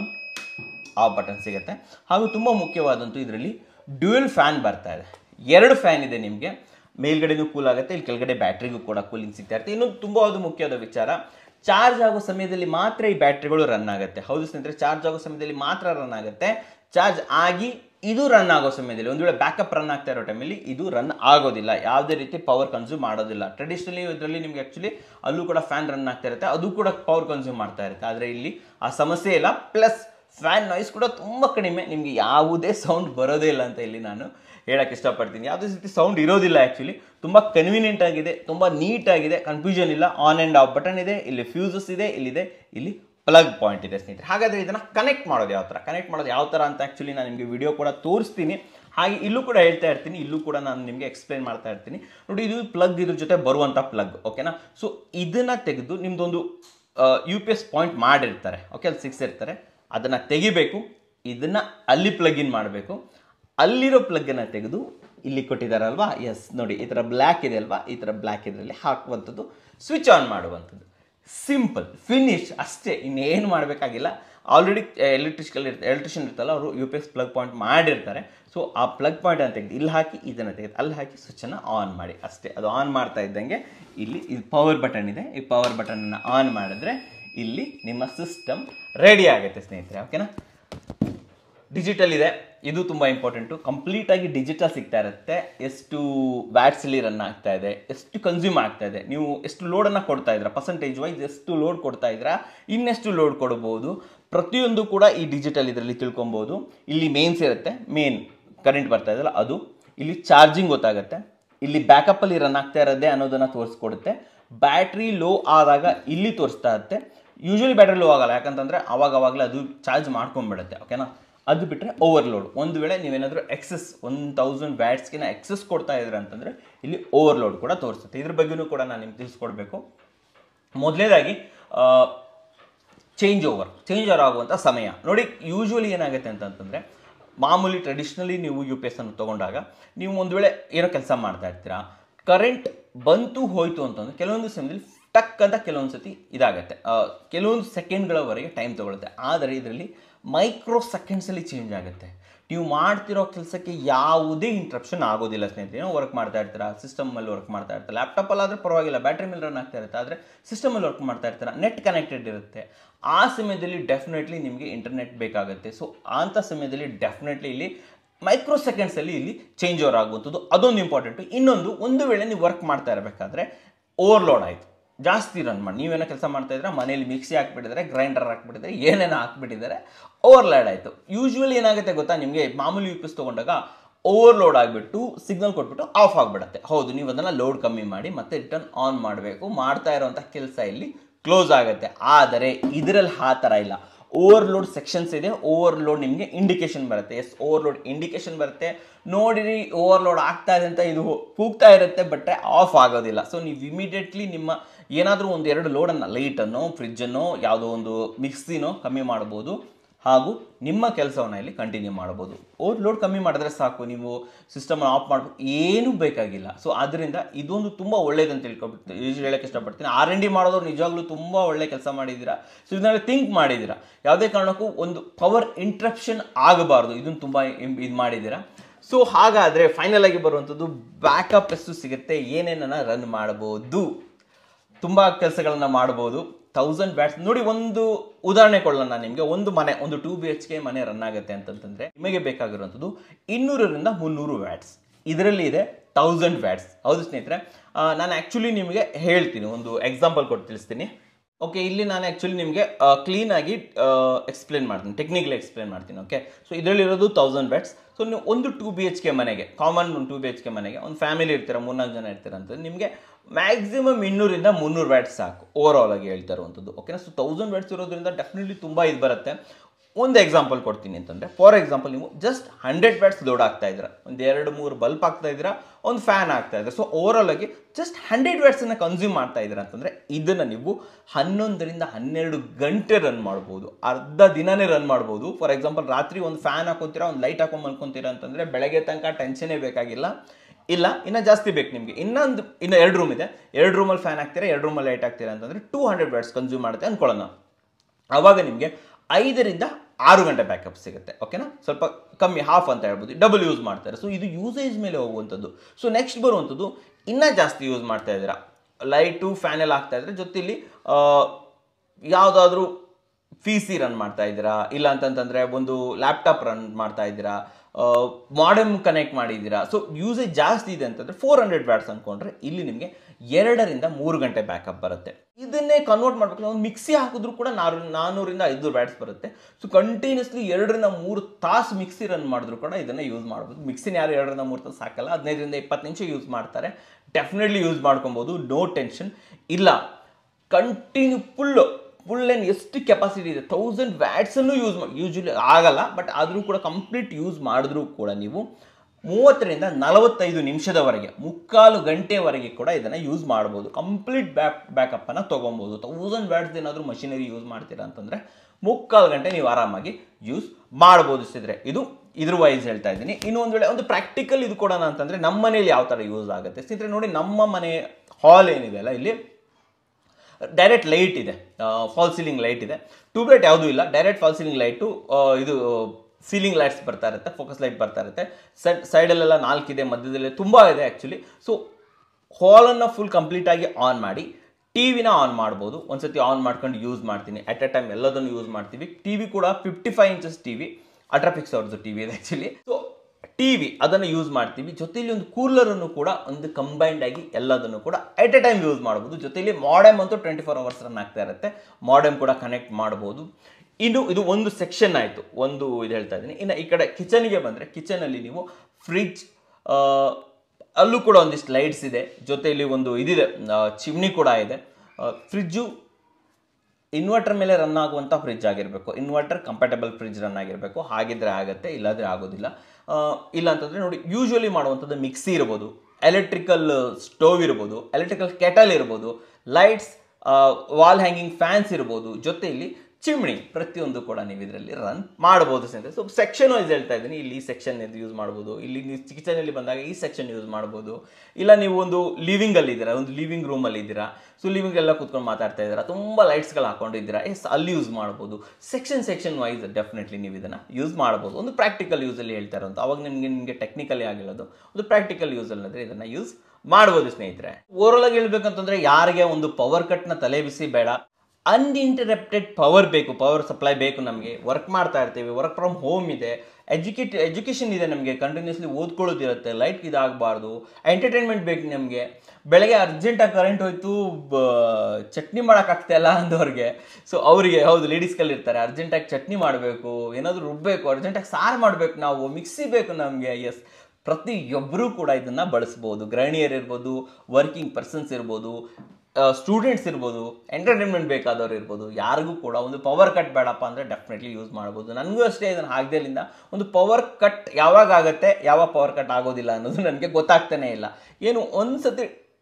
ಆಫ್ ಬಟನ್ ಸಿಗುತ್ತೆ ಹಾಗೂ ತುಂಬ ಮುಖ್ಯವಾದಂತೂ ಇದರಲ್ಲಿ ಡ್ಯೂಯಲ್ ಫ್ಯಾನ್ ಬರ್ತಾ ಇದೆ ಎರಡು ಫ್ಯಾನ್ ಇದೆ ನಿಮಗೆ ಮೇಲ್ಗಡೆನೂ ಕೂಲ್ ಆಗುತ್ತೆ ಇಲ್ಲಿ ಕೆಳಗಡೆ ಬ್ಯಾಟ್ರಿಗೂ ಕೂಡ ಕೂಲಿಂಗ್ ಸಿಗ್ತಾ ಇರುತ್ತೆ ಇನ್ನೊಂದು ತುಂಬ ಅದು ಮುಖ್ಯವಾದ ವಿಚಾರ ಚಾರ್ಜ್ ಆಗೋ ಸಮಯದಲ್ಲಿ ಮಾತ್ರ ಈ ಬ್ಯಾಟ್ರಿಗಳು ರನ್ ಆಗುತ್ತೆ ಹೌದು ಸ್ನೇಹಿತರೆ ಚಾರ್ಜ್ ಆಗೋ ಸಮಯದಲ್ಲಿ ಮಾತ್ರ ರನ್ ಆಗುತ್ತೆ ಚಾರ್ಜ್ ಆಗಿ ಇದು ರನ್ ಆಗೋ ಸಮಯದಲ್ಲಿ ಒಂದು ವೇಳೆ ಬ್ಯಾಕಪ್ ರನ್ ಆಗ್ತಾ ಇರೋ ಟೈಮಲ್ಲಿ ಇದು ರನ್ ಆಗೋದಿಲ್ಲ ಯಾವುದೇ ರೀತಿ ಪವರ್ ಕನ್ಸ್ಯೂಮ್ ಮಾಡೋದಿಲ್ಲ ಟ್ರೆಡಿಷನಲಿ ಇದರಲ್ಲಿ ನಿಮ್ಗೆ ಆ್ಯಕ್ಚುಲಿ ಅಲ್ಲೂ ಕೂಡ ಫ್ಯಾನ್ ರನ್ ಆಗ್ತಾ ಇರುತ್ತೆ ಅದು ಕೂಡ ಪವರ್ ಕನ್ಸ್ಯೂಮ್ ಮಾಡ್ತಾ ಇರುತ್ತೆ ಆದರೆ ಇಲ್ಲಿ ಆ ಸಮಸ್ಯೆ ಇಲ್ಲ ಪ್ಲಸ್ ಫ್ಯಾನ್ ನಾಯ್ಸ್ ಕೂಡ ತುಂಬ ಕಡಿಮೆ ನಿಮಗೆ ಯಾವುದೇ ಸೌಂಡ್ ಬರೋದೇ ಇಲ್ಲ ಅಂತ ಇಲ್ಲಿ ನಾನು ಹೇಳಕ್ಕೆ ಇಷ್ಟಪಡ್ತೀನಿ ಯಾವುದೇ ರೀತಿ ಸೌಂಡ್ ಇರೋದಿಲ್ಲ ಆ್ಯಕ್ಚುಲಿ ತುಂಬ ಕನ್ವೀನಿಯೆಂಟ್ ಆಗಿದೆ ತುಂಬ ನೀಟಾಗಿದೆ ಕನ್ಫ್ಯೂಷನ್ ಇಲ್ಲ ಆನ್ ಆ್ಯಂಡ್ ಆಫ್ ಬಟನ್ ಇದೆ ಇಲ್ಲಿ ಫ್ಯೂಸಸ್ ಇದೆ ಇಲ್ಲಿದೆ ಇಲ್ಲಿ ಪ್ಲಗ್ ಪಾಯಿಂಟ್ ಇದೆ ಸ್ನೇಹಿತರೆ ಹಾಗಾದರೆ ಇದನ್ನು ಕನೆಕ್ಟ್ ಮಾಡೋದು ಯಾವ ಥರ ಕನೆಕ್ಟ್ ಮಾಡೋದು ಯಾವ ಥರ ಅಂತ ಆ್ಯಕ್ಚುಲಿ ನಾನು ನಿಮಗೆ ವಿಡಿಯೋ ಕೂಡ ತೋರಿಸ್ತೀನಿ ಹಾಗೆ ಇಲ್ಲೂ ಕೂಡ ಹೇಳ್ತಾ ಇರ್ತೀನಿ ಇಲ್ಲೂ ಕೂಡ ನಾನು ನಿಮಗೆ ಎಕ್ಸ್ಪ್ಲೈನ್ ಮಾಡ್ತಾ ಇರ್ತೀನಿ ನೋಡಿ ಇದು ಪ್ಲಗ್ ಇದ್ರ ಜೊತೆ ಬರುವಂಥ ಪ್ಲಗ್ ಓಕೆನಾ ಸೊ ಇದನ್ನು ತೆಗೆದು ನಿಮ್ಮದೊಂದು ಯು ಪಿ ಎಸ್ ಪಾಯಿಂಟ್ ಮಾಡಿರ್ತಾರೆ ಓಕೆ ಅಲ್ಲಿ ಸಿಕ್ಸ್ ಇರ್ತಾರೆ ಅದನ್ನು ತೆಗಿಬೇಕು ಇದನ್ನು ಅಲ್ಲಿ ಪ್ಲಗ್ ಇನ್ ಮಾಡಬೇಕು ಅಲ್ಲಿರೋ ಪ್ಲಗ್ಗನ್ನು ತೆಗೆದು ಇಲ್ಲಿ ಕೊಟ್ಟಿದ್ದಾರಲ್ವಾ ಎಸ್ ನೋಡಿ ಈ ಥರ ಬ್ಲ್ಯಾಕ್ ಇದೆ ಅಲ್ವಾ ಈ ಥರ ಬ್ಲ್ಯಾಕ್ ಇದರಲ್ಲಿ ಹಾಕುವಂಥದ್ದು ಸ್ವಿಚ್ ಆನ್ ಮಾಡುವಂಥದ್ದು ಸಿಂಪಲ್ ಫಿನಿಶ್ ಅಷ್ಟೇ ಇನ್ನೇನು ಮಾಡಬೇಕಾಗಿಲ್ಲ ಆಲ್ರೆಡಿ ಎಲೆಕ್ಟ್ರಿಕಲ್ ಇರ್ತಾರೆ ಎಲೆಕ್ಟ್ರಿಷಿಯನ್ ಇರ್ತಲ್ಲ ಅವರು U P S plug point ಮಾಡಿರ್ತಾರೆ ಸೊ ಆ ಪ್ಲಗ್ ಪಾಯಿಂಟ್ ಅಂತ ತೆಗೆದು ಇಲ್ಲಿ ಹಾಕಿ ಇದನ್ನು ತೆಗೆದು ಅಲ್ಲಿ ಹಾಕಿ ಸ್ವಿಚ್ಚನ್ನು ಆನ್ ಮಾಡಿ ಅಷ್ಟೇ ಅದು ಆನ್ ಮಾಡ್ತಾ ಇದ್ದಂಗೆ ಇಲ್ಲಿ ಇದು ಪವರ್ ಬಟನ್ ಇದೆ ಈ ಪವರ್ ಬಟನನ್ನು ಆನ್ ಮಾಡಿದ್ರೆ ಇಲ್ಲಿ ನಿಮ್ಮ ಸಿಸ್ಟಮ್ ರೆಡಿ ಆಗುತ್ತೆ ಸ್ನೇಹಿತರೆ ಓಕೆನಾ ಡಿಜಿಟಲ್ ಇದೆ ಇದು ತುಂಬ ಇಂಪಾರ್ಟೆಂಟು ಕಂಪ್ಲೀಟಾಗಿ ಡಿಜಿಟಲ್ ಸಿಗ್ತಾ ಇರುತ್ತೆ ಎಷ್ಟು ವ್ಯಾಟ್ಸಲ್ಲಿ ರನ್ ಆಗ್ತಾ ಇದೆ ಎಷ್ಟು ಕನ್ಸ್ಯೂಮ್ ಆಗ್ತಾ ಇದೆ ನೀವು ಎಷ್ಟು ಲೋಡನ್ನು ಕೊಡ್ತಾ ಇದ್ದೀರಾ ಪರ್ಸೆಂಟೇಜ್ ವೈಸ್ ಎಷ್ಟು ಲೋಡ್ ಕೊಡ್ತಾ ಇದ್ದೀರಾ ಇನ್ನೆಷ್ಟು ಲೋಡ್ ಕೊಡ್ಬೋದು ಪ್ರತಿಯೊಂದು ಕೂಡ ಈ ಡಿಜಿಟಲ್ ಇದರಲ್ಲಿ ತಿಳ್ಕೊಬೋದು ಇಲ್ಲಿ ಮೇನ್ಸ್ ಇರುತ್ತೆ ಮೇನ್ ಕರೆಂಟ್ ಬರ್ತಾ ಇದೆಯಲ್ಲ ಅದು ಇಲ್ಲಿ ಚಾರ್ಜಿಂಗ್ ಗೊತ್ತಾಗುತ್ತೆ ಇಲ್ಲಿ ಬ್ಯಾಕಪ್ಪಲ್ಲಿ ರನ್ ಆಗ್ತಾ ಇರೋದೇ ಅನ್ನೋದನ್ನು ತೋರಿಸ್ಕೊಡುತ್ತೆ ಬ್ಯಾಟ್ರಿ ಲೋ ಆದಾಗ ಇಲ್ಲಿ ತೋರಿಸ್ತಾ ಇರುತ್ತೆ ಯೂಶ್ವಲಿ ಬ್ಯಾಟ್ರಿ ಲೋ ಆಗಲ್ಲ ಯಾಕಂತಂದರೆ ಅವಾಗ ಅವಾಗಲೇ ಅದು ಚಾರ್ಜ್ ಮಾಡ್ಕೊಂಡ್ಬಿಡುತ್ತೆ ಓಕೆನಾ ಅದು ಬಿಟ್ಟರೆ ಓವರ್ಲೋಡ್ ಒಂದು ವೇಳೆ ನೀವೇನಾದರೂ ಎಕ್ಸಸ್ ಒನ್ ತೌಸಂಡ್ ಬ್ಯಾಟ್ಸ್ಗಿನ ಎಕ್ಸಸ್ ಕೊಡ್ತಾ ಇದ್ರೆ ಅಂತಂದರೆ ಇಲ್ಲಿ ಓವರ್ಲೋಡ್ ಕೂಡ ತೋರಿಸುತ್ತೆ ಇದ್ರ ಬಗ್ಗೆನೂ ಕೂಡ ನಾನು ನಿಮ್ಗೆ ತಿಳಿಸ್ಕೊಡ್ಬೇಕು ಮೊದಲನೇದಾಗಿ ಚೇಂಜ್ ಓವರ್ ಚೇಂಜ್ ಓವರ್ ಆಗುವಂಥ ಸಮಯ ನೋಡಿ ಯೂಶ್ವಲಿ ಏನಾಗುತ್ತೆ ಅಂತಂತಂದರೆ ಮಾಮೂಲಿ ಟ್ರೆಡಿಷ್ನಲಿ ನೀವು ಯು ಪಿ ಎಸ್ ಅನ್ನು ತೊಗೊಂಡಾಗ ನೀವು ಒಂದು ವೇಳೆ ಏನೋ ಕೆಲಸ ಮಾಡ್ತಾ ಇರ್ತೀರಾ ಕರೆಂಟ್ ಬಂತು ಹೋಯ್ತು ಅಂತಂದ್ರೆ ಕೆಲವೊಂದು ಸಮಯದಲ್ಲಿ ಟಕ್ ಅಂತ ಕೆಲವೊಂದು ಸತಿ ಇದಾಗುತ್ತೆ ಆ, ಕೆಲವೊಂದು ಸೆಕೆಂಡ್ಗಳವರೆಗೆ ಟೈಮ್ ತಗೊಳುತ್ತೆ ಆದರೆ ಇದರಲ್ಲಿ ಮೈಕ್ರೋ ಸೆಕೆಂಡ್ಸಲ್ಲಿ ಚೇಂಜ್ ಆಗುತ್ತೆ ನೀವು ಮಾಡ್ತಿರೋ ಕೆಲಸಕ್ಕೆ ಯಾವುದೇ ಇಂಟ್ರಪ್ಷನ್ ಆಗೋದಿಲ್ಲ ಸ್ನೇಹಿತರೆ ಏನೋ ವರ್ಕ್ ಮಾಡ್ತಾ ಇರ್ತೀರಾ ಸಿಸ್ಟಮಲ್ಲಿ ವರ್ಕ್ ಮಾಡ್ತಾ ಇರ್ತಾರೆ ಲ್ಯಾಪ್ಟಾಪಲ್ಲಿ ಆದರೆ ಪರವಾಗಿಲ್ಲ ಬ್ಯಾಟ್ರಿ ಮೇಲೆ ರನ್ ಆಗ್ತಾ ಇರುತ್ತೆ ಆದರೆ ಸಿಸ್ಟಮಲ್ಲಿ ವರ್ಕ್ ಮಾಡ್ತಾ ಇರ್ತೀರಾ ನೆಟ್ ಕನೆಕ್ಟೆಡ್ ಇರುತ್ತೆ ಆ ಸಮಯದಲ್ಲಿ ಡೆಫಿನೆಟ್ಲಿ ನಿಮಗೆ ಇಂಟರ್ನೆಟ್ ಬೇಕಾಗುತ್ತೆ ಸೊ ಅಂಥ ಸಮಯದಲ್ಲಿ ಡೆಫಿನೆಟ್ಲಿ ಇಲ್ಲಿ ಮೈಕ್ರೋ ಸೆಕೆಂಡ್ಸಲ್ಲಿ ಇಲ್ಲಿ ಚೇಂಜ್ ಓವರ್ ಆಗುವಂಥದ್ದು ಅದೊಂದು ಇಂಪಾರ್ಟೆಂಟು ಇನ್ನೊಂದು ಒಂದು ವೇಳೆ ನೀವು ವರ್ಕ್ ಮಾಡ್ತಾ ಇರಬೇಕಾದ್ರೆ ಓವರ್ಲೋಡ್ ಆಯಿತು ಜಾಸ್ತಿ ರನ್ ಮಾಡಿ ನೀವೇನೋ ಕೆಲಸ ಮಾಡ್ತಾ ಇದ್ರೆ ಮನೇಲಿ ಮಿಕ್ಸಿ ಹಾಕ್ಬಿಟ್ಟಿದ್ದಾರೆ ಗ್ರೈಂಡರ್ ಹಾಕ್ಬಿಟ್ಟಿದ್ದಾರೆ ಏನೇನೋ ಹಾಕ್ಬಿಟ್ಟಿದ್ದಾರೆ ಓವರ್ಲೋಡ್ ಆಯಿತು ಯೂಶ್ವಲಿ ಏನಾಗುತ್ತೆ ಗೊತ್ತಾ ನಿಮಗೆ ಮಾಮೂಲಿ ಯು ಪಿ ಎಸ್ ತೊಗೊಂಡಾಗ ಓವರ್ಲೋಡ್ ಆಗಿಬಿಟ್ಟು ಸಿಗ್ನಲ್ ಕೊಟ್ಬಿಟ್ಟು ಆಫ್ ಆಗಿಬಿಡುತ್ತೆ ಹೌದು ನೀವು ಅದನ್ನು ಲೋಡ್ ಕಮ್ಮಿ ಮಾಡಿ ಮತ್ತೆ ರಿಟರ್ನ್ ಆನ್ ಮಾಡಬೇಕು ಮಾಡ್ತಾ ಇರೋಂಥ ಕೆಲಸ ಇಲ್ಲಿ ಕ್ಲೋಸ್ ಆಗುತ್ತೆ ಆದರೆ ಇದರಲ್ಲಿ ಆ ಥರ ಇಲ್ಲ ಓವರ್ಲೋಡ್ ಸೆಕ್ಷನ್ಸ್ ಇದೆ ಓವರ್ಲೋಡ್ ನಿಮಗೆ ಇಂಡಿಕೇಶನ್ ಬರುತ್ತೆ ಎಸ್ ಓವರ್ಲೋಡ್ ಇಂಡಿಕೇಶನ್ ಬರುತ್ತೆ ನೋಡಿರಿ ಓವರ್ಲೋಡ್ ಆಗ್ತಾ ಇದೆ ಅಂತ ಇದು ಕೂಗ್ತಾ ಇರುತ್ತೆ ಬಟ್ ಆಫ್ ಆಗೋದಿಲ್ಲ ಸೊ ನೀವು ಇಮಿಡಿಯೇಟ್ಲಿ ನಿಮ್ಮ ಏನಾದರೂ ಒಂದು ಎರಡು ಲೋಡನ್ನು ಲೈಟನ್ನು ಫ್ರಿಜ್ಜನ್ನು ಯಾವುದೋ ಒಂದು ಮಿಕ್ಸಿನೋ ಕಮ್ಮಿ ಮಾಡ್ಬೋದು ಹಾಗೂ ನಿಮ್ಮ ಕೆಲಸವನ್ನು ಇಲ್ಲಿ ಕಂಟಿನ್ಯೂ ಮಾಡ್ಬೋದು ಓವರ್ ಲೋಡ್ ಕಮ್ಮಿ ಮಾಡಿದ್ರೆ ಸಾಕು ನೀವು ಸಿಸ್ಟಮ್ ಆಫ್ ಮಾಡ್ಬೇಕು ಏನೂ ಬೇಕಾಗಿಲ್ಲ ಸೊ ಅದರಿಂದ ಇದೊಂದು ತುಂಬ ಒಳ್ಳೇದಂತ ತಿಳ್ಕೊಬಿಟ್ಟು ಯೂಶಲಿ ಹೇಳಕ್ಕೆ ಇಷ್ಟಪಡ್ತೀನಿ ಆರ್ ಎನ್ ಡಿ ಮಾಡೋದು ನಿಜವಾಗ್ಲೂ ತುಂಬ ಒಳ್ಳೆ ಕೆಲಸ ಮಾಡಿದ್ದೀರಾ ಸೊ ಇದನ್ನೆಲ್ಲ ಥಿಂಕ್ ಮಾಡಿದ್ದೀರಾ ಯಾವುದೇ ಕಾರಣಕ್ಕೂ ಒಂದು ಪವರ್ ಇಂಟ್ರಪ್ಷನ್ ಆಗಬಾರ್ದು ಇದನ್ನು ತುಂಬ ಇದು ಮಾಡಿದ್ದೀರಾ ಸೊ ಹಾಗಾದರೆ ಫೈನಲ್ ಆಗಿ ಬರುವಂಥದ್ದು ಬ್ಯಾಕಪ್ ಎಷ್ಟು ಸಿಗುತ್ತೆ ಏನೇನನ್ನ ರನ್ ಮಾಡ್ಬೋದು ತುಂಬ ಕೆಲಸಗಳನ್ನ ಮಾಡ್ಬೋದು ತೌಸಂಡ್ ಬ್ಯಾಟ್ಸ್ ನೋಡಿ ಒಂದು ಉದಾಹರಣೆ ಕೊಡೋಣ ನಿಮಗೆ ಒಂದು ಮನೆ ಒಂದು ಟೂ ಬಿ ಎಚ್ ಕೆ ಮನೆ ರನ್ ಆಗುತ್ತೆ ಅಂತಂತಂದ್ರೆ ನಿಮಗೆ ಬೇಕಾಗಿರುವಂಥದ್ದು ಇನ್ನೂರರಿಂದ ಮುನ್ನೂರು ವ್ಯಾಟ್ಸ್ ಇದರಲ್ಲಿ ಇದೆ ತೌಸಂಡ್ ವ್ಯಾಟ್ಸ್ ಹೌದು ಸ್ನೇಹಿತರೆ ಆ, ನಾನು ಆ್ಯಕ್ಚುಲಿ ನಿಮಗೆ ಹೇಳ್ತೀನಿ ಒಂದು ಎಕ್ಸಾಂಪಲ್ ಕೊಟ್ಟು ತಿಳಿಸ್ತೀನಿ ಓಕೆ ಇಲ್ಲಿ ನಾನು ಆ್ಯಕ್ಚುಲಿ ನಿಮಗೆ ಕ್ಲೀನಾಗಿ ಎಕ್ಸ್ಪ್ಲೇನ್ ಮಾಡ್ತೀನಿ ಟೆಕ್ನಿಕಲಿ ಎಕ್ಸ್ಪ್ಲೇನ್ ಮಾಡ್ತೀನಿ ಓಕೆ ಸೊ ಇದರಲ್ಲಿರೋದು ತೌಸಂಡ್ ಬ್ಯಾಟ್ಸ್ ಸೊ ನೀವು ಒಂದು ಟೂ ಬಿ ಎಚ್ ಕೆ ಮನೆಗೆ ಕಾಮನ್ ಒಂದು ಟೂ ಬಿ ಎಚ್ ಕೆ ಮನೆಗೆ ಒಂದು ಫ್ಯಾಮಿಲಿ ಇರ್ತೀರ ಮೂರ್ನಾಲ್ಕು ಜನ ಇರ್ತೀರ ಅಂತ ನಿಮಗೆ ಮ್ಯಾಕ್ಸಿಮಮ್ ಇನ್ನೂರಿಂದ ಮುನ್ನೂರು ವ್ಯಾಟ್ಸ್ ಸಾಕು ಓವರ್ ಆಲ್ ಆಗಿ ಹೇಳ್ತಾ ಇರುವಂಥದ್ದು ಓಕೆನಾ ಸೊ ತೌಸಂಡ್ ವ್ಯಾಟ್ಸ್ ಇರೋದ್ರಿಂದ ಡೆಫಿನೆಟ್ಲಿ ತುಂಬ ಇದು ಬರುತ್ತೆ ಒಂದು ಎಕ್ಸಾಂಪಲ್ ಕೊಡ್ತೀನಿ ಅಂತಂದರೆ ಫಾರ್ ಎಕ್ಸಾಂಪಲ್ ನೀವು ಜಸ್ಟ್ ಹಂಡ್ರೆಡ್ ಬ್ಯಾಟ್ಸ್ ಲೋಡ್ ಆಗ್ತಾ ಇದ್ದೀರಾ ಒಂದು ಎರಡು ಮೂರು ಬಲ್ಪ್ ಆಗ್ತಾ ಇದ್ದೀರಾ ಒಂದು ಫ್ಯಾನ್ ಆಗ್ತಾ ಇದೆ ಸೊ ಓವರಾಲ್ ಆಗಿ ಜಸ್ಟ್ ಹಂಡ್ರೆಡ್ ವ್ಯಾಟ್ಸನ್ನು ಕನ್ಸ್ಯೂಮ್ ಮಾಡ್ತಾ ಇದ್ದೀರಾ ಅಂತಂದರೆ ಇದನ್ನು ನೀವು ಹನ್ನೊಂದರಿಂದ ಹನ್ನೆರಡು ಗಂಟೆ ರನ್ ಮಾಡ್ಬೋದು ಅರ್ಧ ದಿನನೇ ರನ್ ಮಾಡ್ಬೋದು ಫಾರ್ ಎಕ್ಸಾಂಪಲ್ ರಾತ್ರಿ ಒಂದು ಫ್ಯಾನ್ ಹಾಕೋತೀರಾ ಒಂದು ಲೈಟ್ ಹಾಕೊಂಡು ಮಲ್ಕೊತೀರಾ ಅಂತಂದರೆ ಬೆಳಗ್ಗೆ ತನಕ ಟೆನ್ಷನೇ ಬೇಕಾಗಿಲ್ಲ ಇಲ್ಲ ಇನ್ನು ಜಾಸ್ತಿ ಬೇಕು ನಿಮಗೆ ಇನ್ನೊಂದು ಇನ್ನು ಎರಡು ರೂಮ್ ಇದೆ ಎರಡು ರೂಮಲ್ಲಿ ಫ್ಯಾನ್ ಹಾಕ್ತೀರಾ ಎರಡು ರೂಮಲ್ಲಿ ಲೈಟ್ ಹಾಕ್ತೀರಾ ಅಂತಂದರೆ ಟೂ ಹಂಡ್ರೆಡ್ ಬ್ಯಾಟ್ಸ್ ಕನ್ಸ್ಯೂಮ್ ಮಾಡುತ್ತೆ ಅಂದ್ಕೊಳ್ಳೋಣ ಆವಾಗ ನಿಮಗೆ ಐದರಿಂದ ಆರು ಗಂಟೆ ಬ್ಯಾಕಪ್ ಸಿಗುತ್ತೆ ಓಕೆನಾ ಸ್ವಲ್ಪ ಕಮ್ಮಿ ಹಾಫ್ ಅಂತ ಹೇಳ್ಬೋದು ಡಬಲ್ ಯೂಸ್ ಮಾಡ್ತಾರೆ ಸೊ ಇದು ಯೂಸೇಜ್ ಮೇಲೆ ಹೋಗುವಂಥದ್ದು ಸೊ ನೆಕ್ಸ್ಟ್ ಬರುವಂಥದ್ದು ಇನ್ನೂ ಜಾಸ್ತಿ ಯೂಸ್ ಮಾಡ್ತಾ ಇದ್ದೀರಾ ಲೈಟು ಫ್ಯಾನ್ ಎಲ್ಲ ಹಾಕ್ತಾ ಇದ್ರೆ ಜೊತೆಲಿ ಯಾವುದಾದ್ರೂ ಪಿ ಸಿ ರನ್ ಮಾಡ್ತಾ ಇದ್ದೀರಾ ಇಲ್ಲ ಅಂತಂತಂದರೆ ಒಂದು ಲ್ಯಾಪ್ಟಾಪ್ ರನ್ ಮಾಡ್ತಾ ಇದ್ದೀರಾ ಮಾಡರ್ನ್ ಕನೆಕ್ಟ್ ಮಾಡಿದ್ದೀರಾ ಸೊ ಯೂಸೇಜ್ ಜಾಸ್ತಿ ಇದೆ ಅಂತಂದರೆ ಫೋರ್ ಹಂಡ್ರೆಡ್ ಬ್ಯಾಟ್ಸ್ ಅಂದ್ಕೊಂಡ್ರೆ ಇಲ್ಲಿ ನಿಮಗೆ ಎರಡರಿಂದ ಮೂರು ಗಂಟೆ ಬ್ಯಾಕಪ್ ಬರುತ್ತೆ ಇದನ್ನೇ ಕನ್ವರ್ಟ್ ಮಾಡಬೇಕು ಒಂದು ಮಿಕ್ಸಿ ಹಾಕಿದ್ರು ಕೂಡ ನಾರು ನಾನ್ನೂರಿಂದ ಐದು ಬ್ಯಾಟ್ಸ್ ಬರುತ್ತೆ ಸೊ ಕಂಟಿನ್ಯೂಸ್ಲಿ ಎರಡರಿಂದ ಮೂರು ತಾಸು ಮಿಕ್ಸಿ ರನ್ ಮಾಡಿದ್ರು ಕೂಡ ಇದನ್ನು ಯೂಸ್ ಮಾಡ್ಬೋದು ಮಿಕ್ಸಿನ ಯಾರು ಎರಡರಿಂದ ಮೂರು ತಾಸು ಸಾಕಲ್ಲ ಹದಿನೈದರಿಂದ ಇಪ್ಪತ್ತು ನಿಮಿಷ ಯೂಸ್ ಮಾಡ್ತಾರೆ ಡೆಫಿನೆಟ್ಲಿ ಯೂಸ್ ಮಾಡ್ಕೊಬೋದು ನೋ ಟೆನ್ಷನ್ ಇಲ್ಲ ಕಂಟಿನ್ಯೂ ಫುಲ್ಲು ಫುಲ್ ಏನು ಎಷ್ಟು ಕೆಪಾಸಿಟಿ ಇದೆ ತೌಸಂಡ್ ವ್ಯಾಟ್ಸನ್ನು ಯೂಸ್ ಯೂಶ್ವಲಿ ಆಗಲ್ಲ ಬಟ್ ಆದರೂ ಕೂಡ ಕಂಪ್ಲೀಟ್ ಯೂಸ್ ಮಾಡಿದ್ರೂ ಕೂಡ ನೀವು ಮೂವತ್ತರಿಂದ ನಲವತ್ತೈದು ನಿಮಿಷದವರೆಗೆ ಮುಕ್ಕಾಲು ಗಂಟೆವರೆಗೆ ಕೂಡ ಇದನ್ನು ಯೂಸ್ ಮಾಡ್ಬೋದು ಕಂಪ್ಲೀಟ್ ಬ್ಯಾಕ್ ಬ್ಯಾಕಪ್ಪನ್ನು ತೊಗೊಬೋದು ತೌಸಂಡ್ ವ್ಯಾಟ್ಸ್ ಏನಾದರೂ ಮಷಿನರಿ ಯೂಸ್ ಮಾಡ್ತೀರಾ ಅಂತಂದರೆ ಮುಕ್ಕಾಲು ಗಂಟೆ ನೀವು ಆರಾಮಾಗಿ ಯೂಸ್ ಮಾಡ್ಬೋದು ಸಿದ್ರೆ ಇದು ಇದ್ರ ವೈಸ್ ಹೇಳ್ತಾ ಇದ್ದೀನಿ ಇನ್ನು ಒಂದು ವೇಳೆ ಒಂದು ಪ್ರಾಕ್ಟಿಕಲ್ ಇದು ಕೊಡೋಣ ಅಂತಂದರೆ ನಮ್ಮ ಮನೇಲಿ ಯಾವ ಥರ ಯೂಸ್ ಆಗುತ್ತೆ ಸಿದ್ರೆ ನೋಡಿ ನಮ್ಮ ಮನೆ ಹಾಲ್ ಏನಿದೆ ಅಲ್ಲ ಇಲ್ಲಿ ಡೈರೆಕ್ಟ್ ಲೈಟ್ ಇದೆ ಫಾಲ್ ಸೀಲಿಂಗ್ ಲೈಟ್ ಇದೆ ಟ್ಯೂಬ್ಲೈಟ್ ಯಾವುದೂ ಇಲ್ಲ ಡೈರೆಕ್ಟ್ ಫಾಲ್ ಸೀಲಿಂಗ್ ಲೈಟು ಇದು ಸೀಲಿಂಗ್ ಲೈಟ್ಸ್ ಬರ್ತಾ ಇರುತ್ತೆ ಫೋಕಸ್ ಲೈಟ್ ಬರ್ತಾ ಇರುತ್ತೆ ಸೈಡ್ ಸೈಡಲ್ಲೆಲ್ಲ ನಾಲ್ಕಿದೆ ಮಧ್ಯದಲ್ಲಿ ತುಂಬ ಇದೆ ಆ್ಯಕ್ಚುಲಿ ಸೊ ಹಾಲನ್ನು ಫುಲ್ ಕಂಪ್ಲೀಟಾಗಿ ಆನ್ ಮಾಡಿ ಟಿ ವಿನ ಆನ್ ಮಾಡ್ಬೋದು ಒಂದ್ಸತಿ ಆನ್ ಮಾಡ್ಕೊಂಡು ಯೂಸ್ ಮಾಡ್ತೀನಿ ಅಟ್ ಎ ಟೈಮ್ ಎಲ್ಲದನ್ನು ಯೂಸ್ ಮಾಡ್ತೀವಿ ಟಿ ವಿ ಕೂಡ fifty five inches T V ಅಲ್ಟ್ರಾಫಿಕ್ಸ್ ಅವ್ರದ್ದು ಟಿ ವಿ ಇದೆ ಆ್ಯಕ್ಚುಲಿ ಸೊ ಟಿ ವಿ ಅದನ್ನು ಯೂಸ್ ಮಾಡ್ತೀವಿ ಜೊತೆಲಿ ಒಂದು ಕೂಲರನ್ನು ಕೂಡ ಒಂದು ಕಂಬೈನ್ಡ್ ಆಗಿ ಎಲ್ಲದನ್ನು ಕೂಡ ಎಟ್ ಎ ಟೈಮ್ ಯೂಸ್ ಮಾಡ್ಬೋದು ಜೊತೆಲಿ ಮಾಡೆಮ್ ಅಂತೂ ಟ್ವೆಂಟಿ ಫೋರ್ ಅವರ್ಸ್ ರನ್ ಆಗ್ತಾ ಇರುತ್ತೆ ಮಾಡೆಮ್ ಕೂಡ ಕನೆಕ್ಟ್ ಮಾಡ್ಬೋದು ಇನ್ನು ಇದು ಒಂದು ಸೆಕ್ಷನ್ ಆಯಿತು ಒಂದು ಇದು ಹೇಳ್ತಾ ಇದ್ದೀನಿ ಇನ್ನು ಈ ಕಡೆ ಕಿಚನ್ಗೆ ಬಂದರೆ ಕಿಚನಲ್ಲಿ ನೀವು ಫ್ರಿಜ್ ಅಲ್ಲೂ ಕೂಡ ಒಂದಿಷ್ಟು ಲೈಟ್ಸ್ ಇದೆ ಜೊತೆಯಲ್ಲಿ ಒಂದು ಇದಿದೆ ಚಿಮ್ನಿ ಕೂಡ ಇದೆ ಫ್ರಿಜ್ಜು ಇನ್ವರ್ಟರ್ ಮೇಲೆ ರನ್ ಆಗುವಂಥ ಫ್ರಿಜ್ ಆಗಿರಬೇಕು ಇನ್ವರ್ಟರ್ ಕಂಫರ್ಟಬಲ್ ಫ್ರಿಜ್ ರನ್ ಆಗಿರಬೇಕು ಹಾಗಿದ್ರೆ ಆಗುತ್ತೆ ಇಲ್ಲಾಂದರೆ ಆಗೋದಿಲ್ಲ ಆ, ಇಲ್ಲ ಅಂತಂದರೆ ನೋಡಿ ಯೂಶ್ವಲಿ ಮಾಡುವಂಥದ್ದು ಮಿಕ್ಸಿ ಇರ್ಬೋದು ಎಲೆಕ್ಟ್ರಿಕಲ್ ಸ್ಟೋವ್ ಇರ್ಬೋದು ಎಲೆಕ್ಟ್ರಿಕಲ್ ಕೆಟಲ್ ಇರ್ಬೋದು ಲೈಟ್ಸ್ ವಾಲ್ ಹ್ಯಾಂಗಿಂಗ್ ಫ್ಯಾನ್ಸ್ ಇರ್ಬೋದು ಜೊತೆಯಲ್ಲಿ ಚಿಮ್ಣಿ ಪ್ರತಿಯೊಂದು ಕೂಡ ನೀವು ಇದರಲ್ಲಿ ರನ್ ಮಾಡ್ಬೋದು ಸ್ನೇಹಿತರೆ ಸೊ ಸೆಕ್ಷನ್ ವೈಸ್ ಹೇಳ್ತಾ ಇದ್ದೀನಿ ಇಲ್ಲಿ ಈ ಸೆಕ್ಷನ್ ಇದು ಯೂಸ್ ಮಾಡ್ಬೋದು ಇಲ್ಲಿ ನೀವು ಕಿಚನಲ್ಲಿ ಬಂದಾಗ ಈ ಸೆಕ್ಷನ್ ಯೂಸ್ ಮಾಡ್ಬೋದು ಇಲ್ಲ ನೀವು ಒಂದು ಲಿವಿಂಗ್ ಅಲ್ಲಿ ಇದ್ದೀರಾ ಒಂದು ಲಿವಿಂಗ್ ರೂಮಲ್ಲಿ ಇದ್ದೀರಾ ಸೊ ಲಿವಿಂಗ್ ಎಲ್ಲ ಕೂತ್ಕೊಂಡು ಮಾತಾಡ್ತಾ ಇದ್ದೀರಾ ತುಂಬ ಲೈಟ್ಸ್ಗಳು ಹಾಕೊಂಡಿದ್ದೀರಾ ಎಸ್ ಅಲ್ಲಿ ಯೂಸ್ ಮಾಡ್ಬೋದು ಸೆಕ್ಷನ್ ಸೆಕ್ಷನ್ ವೈಸ್ ಡೆಫಿನೆಟ್ಲಿ ನೀವು ಇದನ್ನು ಯೂಸ್ ಮಾಡ್ಬೋದು ಒಂದು ಪ್ರಾಕ್ಟಿಕಲ್ ಯೂಸಲ್ಲಿ ಹೇಳ್ತಾ ಇರೋಂಥ ಅವಾಗ ನಿಮಗೆ ನಿಮಗೆ ಟೆಕ್ನಿಕಲಿ ಆಗಿರೋದು ಒಂದು ಪ್ರಾಕ್ಟಿಕಲ್ ಯೂಸಲ್ಲಿ ಅಂದರೆ ಇದನ್ನು ಯೂಸ್ ಮಾಡ್ಬೋದು ಸ್ನೇಹಿತರೆ ಓವರಾಲ್ ಆಗಿ ಹೇಳ್ಬೇಕಂತಂದ್ರೆ ಯಾರಿಗೆ ಒಂದು ಪವರ್ ಕಟ್ನ ತಲೆ ಬಿಸಿ ಬೇಡ ಅನ್ಇಂಟರಪ್ಟೆಡ್ ಪವರ್ ಬೇಕು ಪವರ್ ಸಪ್ಲೈ ಬೇಕು ನಮಗೆ ವರ್ಕ್ ಮಾಡ್ತಾ ಇರ್ತೀವಿ ವರ್ಕ್ ಫ್ರಮ್ ಹೋಮ್ ಇದೆ ಎಜುಕೇಟ್ ಎಜುಕೇಷನ್ ಇದೆ ನಮಗೆ ಕಂಟಿನ್ಯೂಸ್ಲಿ ಓದ್ಕೊಳ್ಳೋದಿರುತ್ತೆ ಲೈಟ್ ಇದಾಗಬಾರ್ದು ಎಂಟರ್ಟೈನ್ಮೆಂಟ್ ಬೇಕು ನಮಗೆ ಬೆಳಗ್ಗೆ ಅರ್ಜೆಂಟಾಗಿ ಕರೆಂಟ್ ಹೋಯ್ತು ಬ ಚಟ್ನಿ ಮಾಡೋಕ್ಕಾಗ್ತಾ ಇಲ್ಲ ಅಂದವ್ರಿಗೆ ಸೊ ಅವರಿಗೆ ಹೌದು ಲೇಡೀಸ್ಗಳು ಇರ್ತಾರೆ ಅರ್ಜೆಂಟಾಗಿ ಚಟ್ನಿ ಮಾಡಬೇಕು ಏನಾದರೂ ರುಬ್ಬಬೇಕು ಅರ್ಜೆಂಟಾಗಿ ಸಾರು ಮಾಡಬೇಕು ನಾವು ಮಿಕ್ಸಿ ಬೇಕು ನಮಗೆ ಎಸ್ ಪ್ರತಿಯೊಬ್ಬರೂ ಕೂಡ ಇದನ್ನು ಬಳಸ್ಬೋದು ಗೃಹಿಣಿಯರು ಇರ್ಬೋದು ವರ್ಕಿಂಗ್ ಪರ್ಸನ್ಸ್ ಇರ್ಬೋದು ಸ್ಟೂಡೆಂಟ್ಸ್ ಇರ್ಬೋದು ಎಂಟರ್ಟೈನ್ಮೆಂಟ್ ಬೇಕಾದವ್ರು ಇರ್ಬೋದು ಯಾರಿಗೂ ಕೂಡ ಒಂದು ಪವರ್ ಕಟ್ ಬೇಡಪ್ಪ ಅಂದರೆ ಡೆಫಿನೆಟ್ಲಿ ಯೂಸ್ ಮಾಡ್ಬೋದು ನನಗೂ ಅಷ್ಟೇ ಇದನ್ನು ಆಗದೇಲಿಂದ ಒಂದು ಪವರ್ ಕಟ್ ಯಾವಾಗ ಆಗುತ್ತೆ ಯಾವ ಪವರ್ ಕಟ್ ಆಗೋದಿಲ್ಲ ಅನ್ನೋದು ನನಗೆ ಗೊತ್ತಾಗ್ತಾನೆ ಇಲ್ಲ ಏನು ಒಂದು ಸತಿ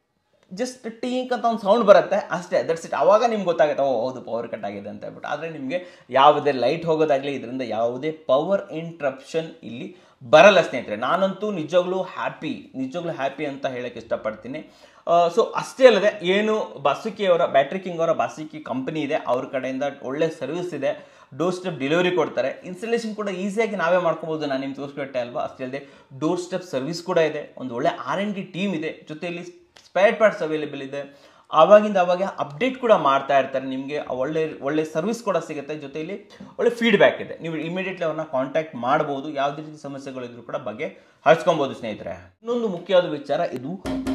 ಜಸ್ಟ್ ಟೀಕ್ ಅಂತ ಒಂದು ಸೌಂಡ್ ಬರುತ್ತೆ ಅಷ್ಟೇ ದಟ್ಸ್ ಇಟ್ ಆವಾಗ ನಿಮ್ಗೆ ಗೊತ್ತಾಗುತ್ತೆ ಓ ಹೌದು ಪವರ್ ಕಟ್ ಆಗಿದೆ ಅಂತ ಹೇಳ್ಬಿಟ್ಟು ಆದರೆ ನಿಮಗೆ ಯಾವುದೇ ಲೈಟ್ ಹೋಗೋದಾಗಲಿ ಇದರಿಂದ ಯಾವುದೇ ಪವರ್ ಇಂಟ್ರಪ್ಷನ್ ಇಲ್ಲಿ ಬರಲ್ಲ ಸ್ನೇಹಿತರೆ ನಾನಂತೂ ನಿಜವಾಗ್ಲೂ ಹ್ಯಾಪಿ ನಿಜವಾಗ್ಲೂ ಹ್ಯಾಪಿ ಅಂತ ಹೇಳಕ್ಕೆ ಇಷ್ಟಪಡ್ತೀನಿ ಸೊ ಅಷ್ಟೇ ಅಲ್ಲದೆ ಏನು ಬಾಸುಕಿಯವರ ಬ್ಯಾಟ್ರಿ ಕಿಂಗ್ ಅವರ ಬಾಸುಕಿ ಕಂಪನಿ ಇದೆ ಅವ್ರ ಕಡೆಯಿಂದ ಒಳ್ಳೆ ಸರ್ವಿಸ್ ಇದೆ ಡೋರ್ ಸ್ಟೆಪ್ ಡೆಲಿವರಿ ಕೊಡ್ತಾರೆ ಇನ್ಸ್ಟಾಲೇಷನ್ ಕೂಡ ಈಸಿಯಾಗಿ ನಾವೇ ಮಾಡ್ಕೋಬೋದು ನಾನು ನಿಮ್ಗೆ ತೋರಿಸ್ಕೊಟ್ಟೆ ಅಲ್ವಾ ಅಷ್ಟೇ ಅಲ್ಲದೆ ಡೋರ್ ಸ್ಟೆಪ್ ಸರ್ವಿಸ್ ಕೂಡ ಇದೆ ಒಂದು ಒಳ್ಳೆ ಆರ್ ಎನ್ ಡಿ ಟೀಮ್ ಇದೆ ಜೊತೆಯಲ್ಲಿ ಸ್ಪೇರ್ ಪಾರ್ಟ್ಸ್ ಅವೈಲೇಬಲ್ ಇದೆ ಆವಾಗಿಂದ ಅವಾಗ ಅಪ್ಡೇಟ್ ಕೂಡ ಮಾಡ್ತಾ ಇರ್ತಾರೆ ನಿಮಗೆ ಒಳ್ಳೆ ಒಳ್ಳೆ ಸರ್ವಿಸ್ ಕೂಡ ಸಿಗುತ್ತೆ ಜೊತೆಯಲ್ಲಿ ಒಳ್ಳೆ ಫೀಡ್ಬ್ಯಾಕ್ ಇದೆ ನೀವು ಇಮಿಡಿಯೇಟ್ಲಿ ಅವ್ರನ್ನ ಕಾಂಟ್ಯಾಕ್ಟ್ ಮಾಡ್ಬೋದು ಯಾವುದೇ ರೀತಿ ಸಮಸ್ಯೆಗಳಿದ್ರು ಕೂಡ ಬಗ್ಗೆ ಹಚ್ಕೊಬೋದು ಸ್ನೇಹಿತರೆ ಇನ್ನೊಂದು ಮುಖ್ಯವಾದ ವಿಚಾರ ಇದು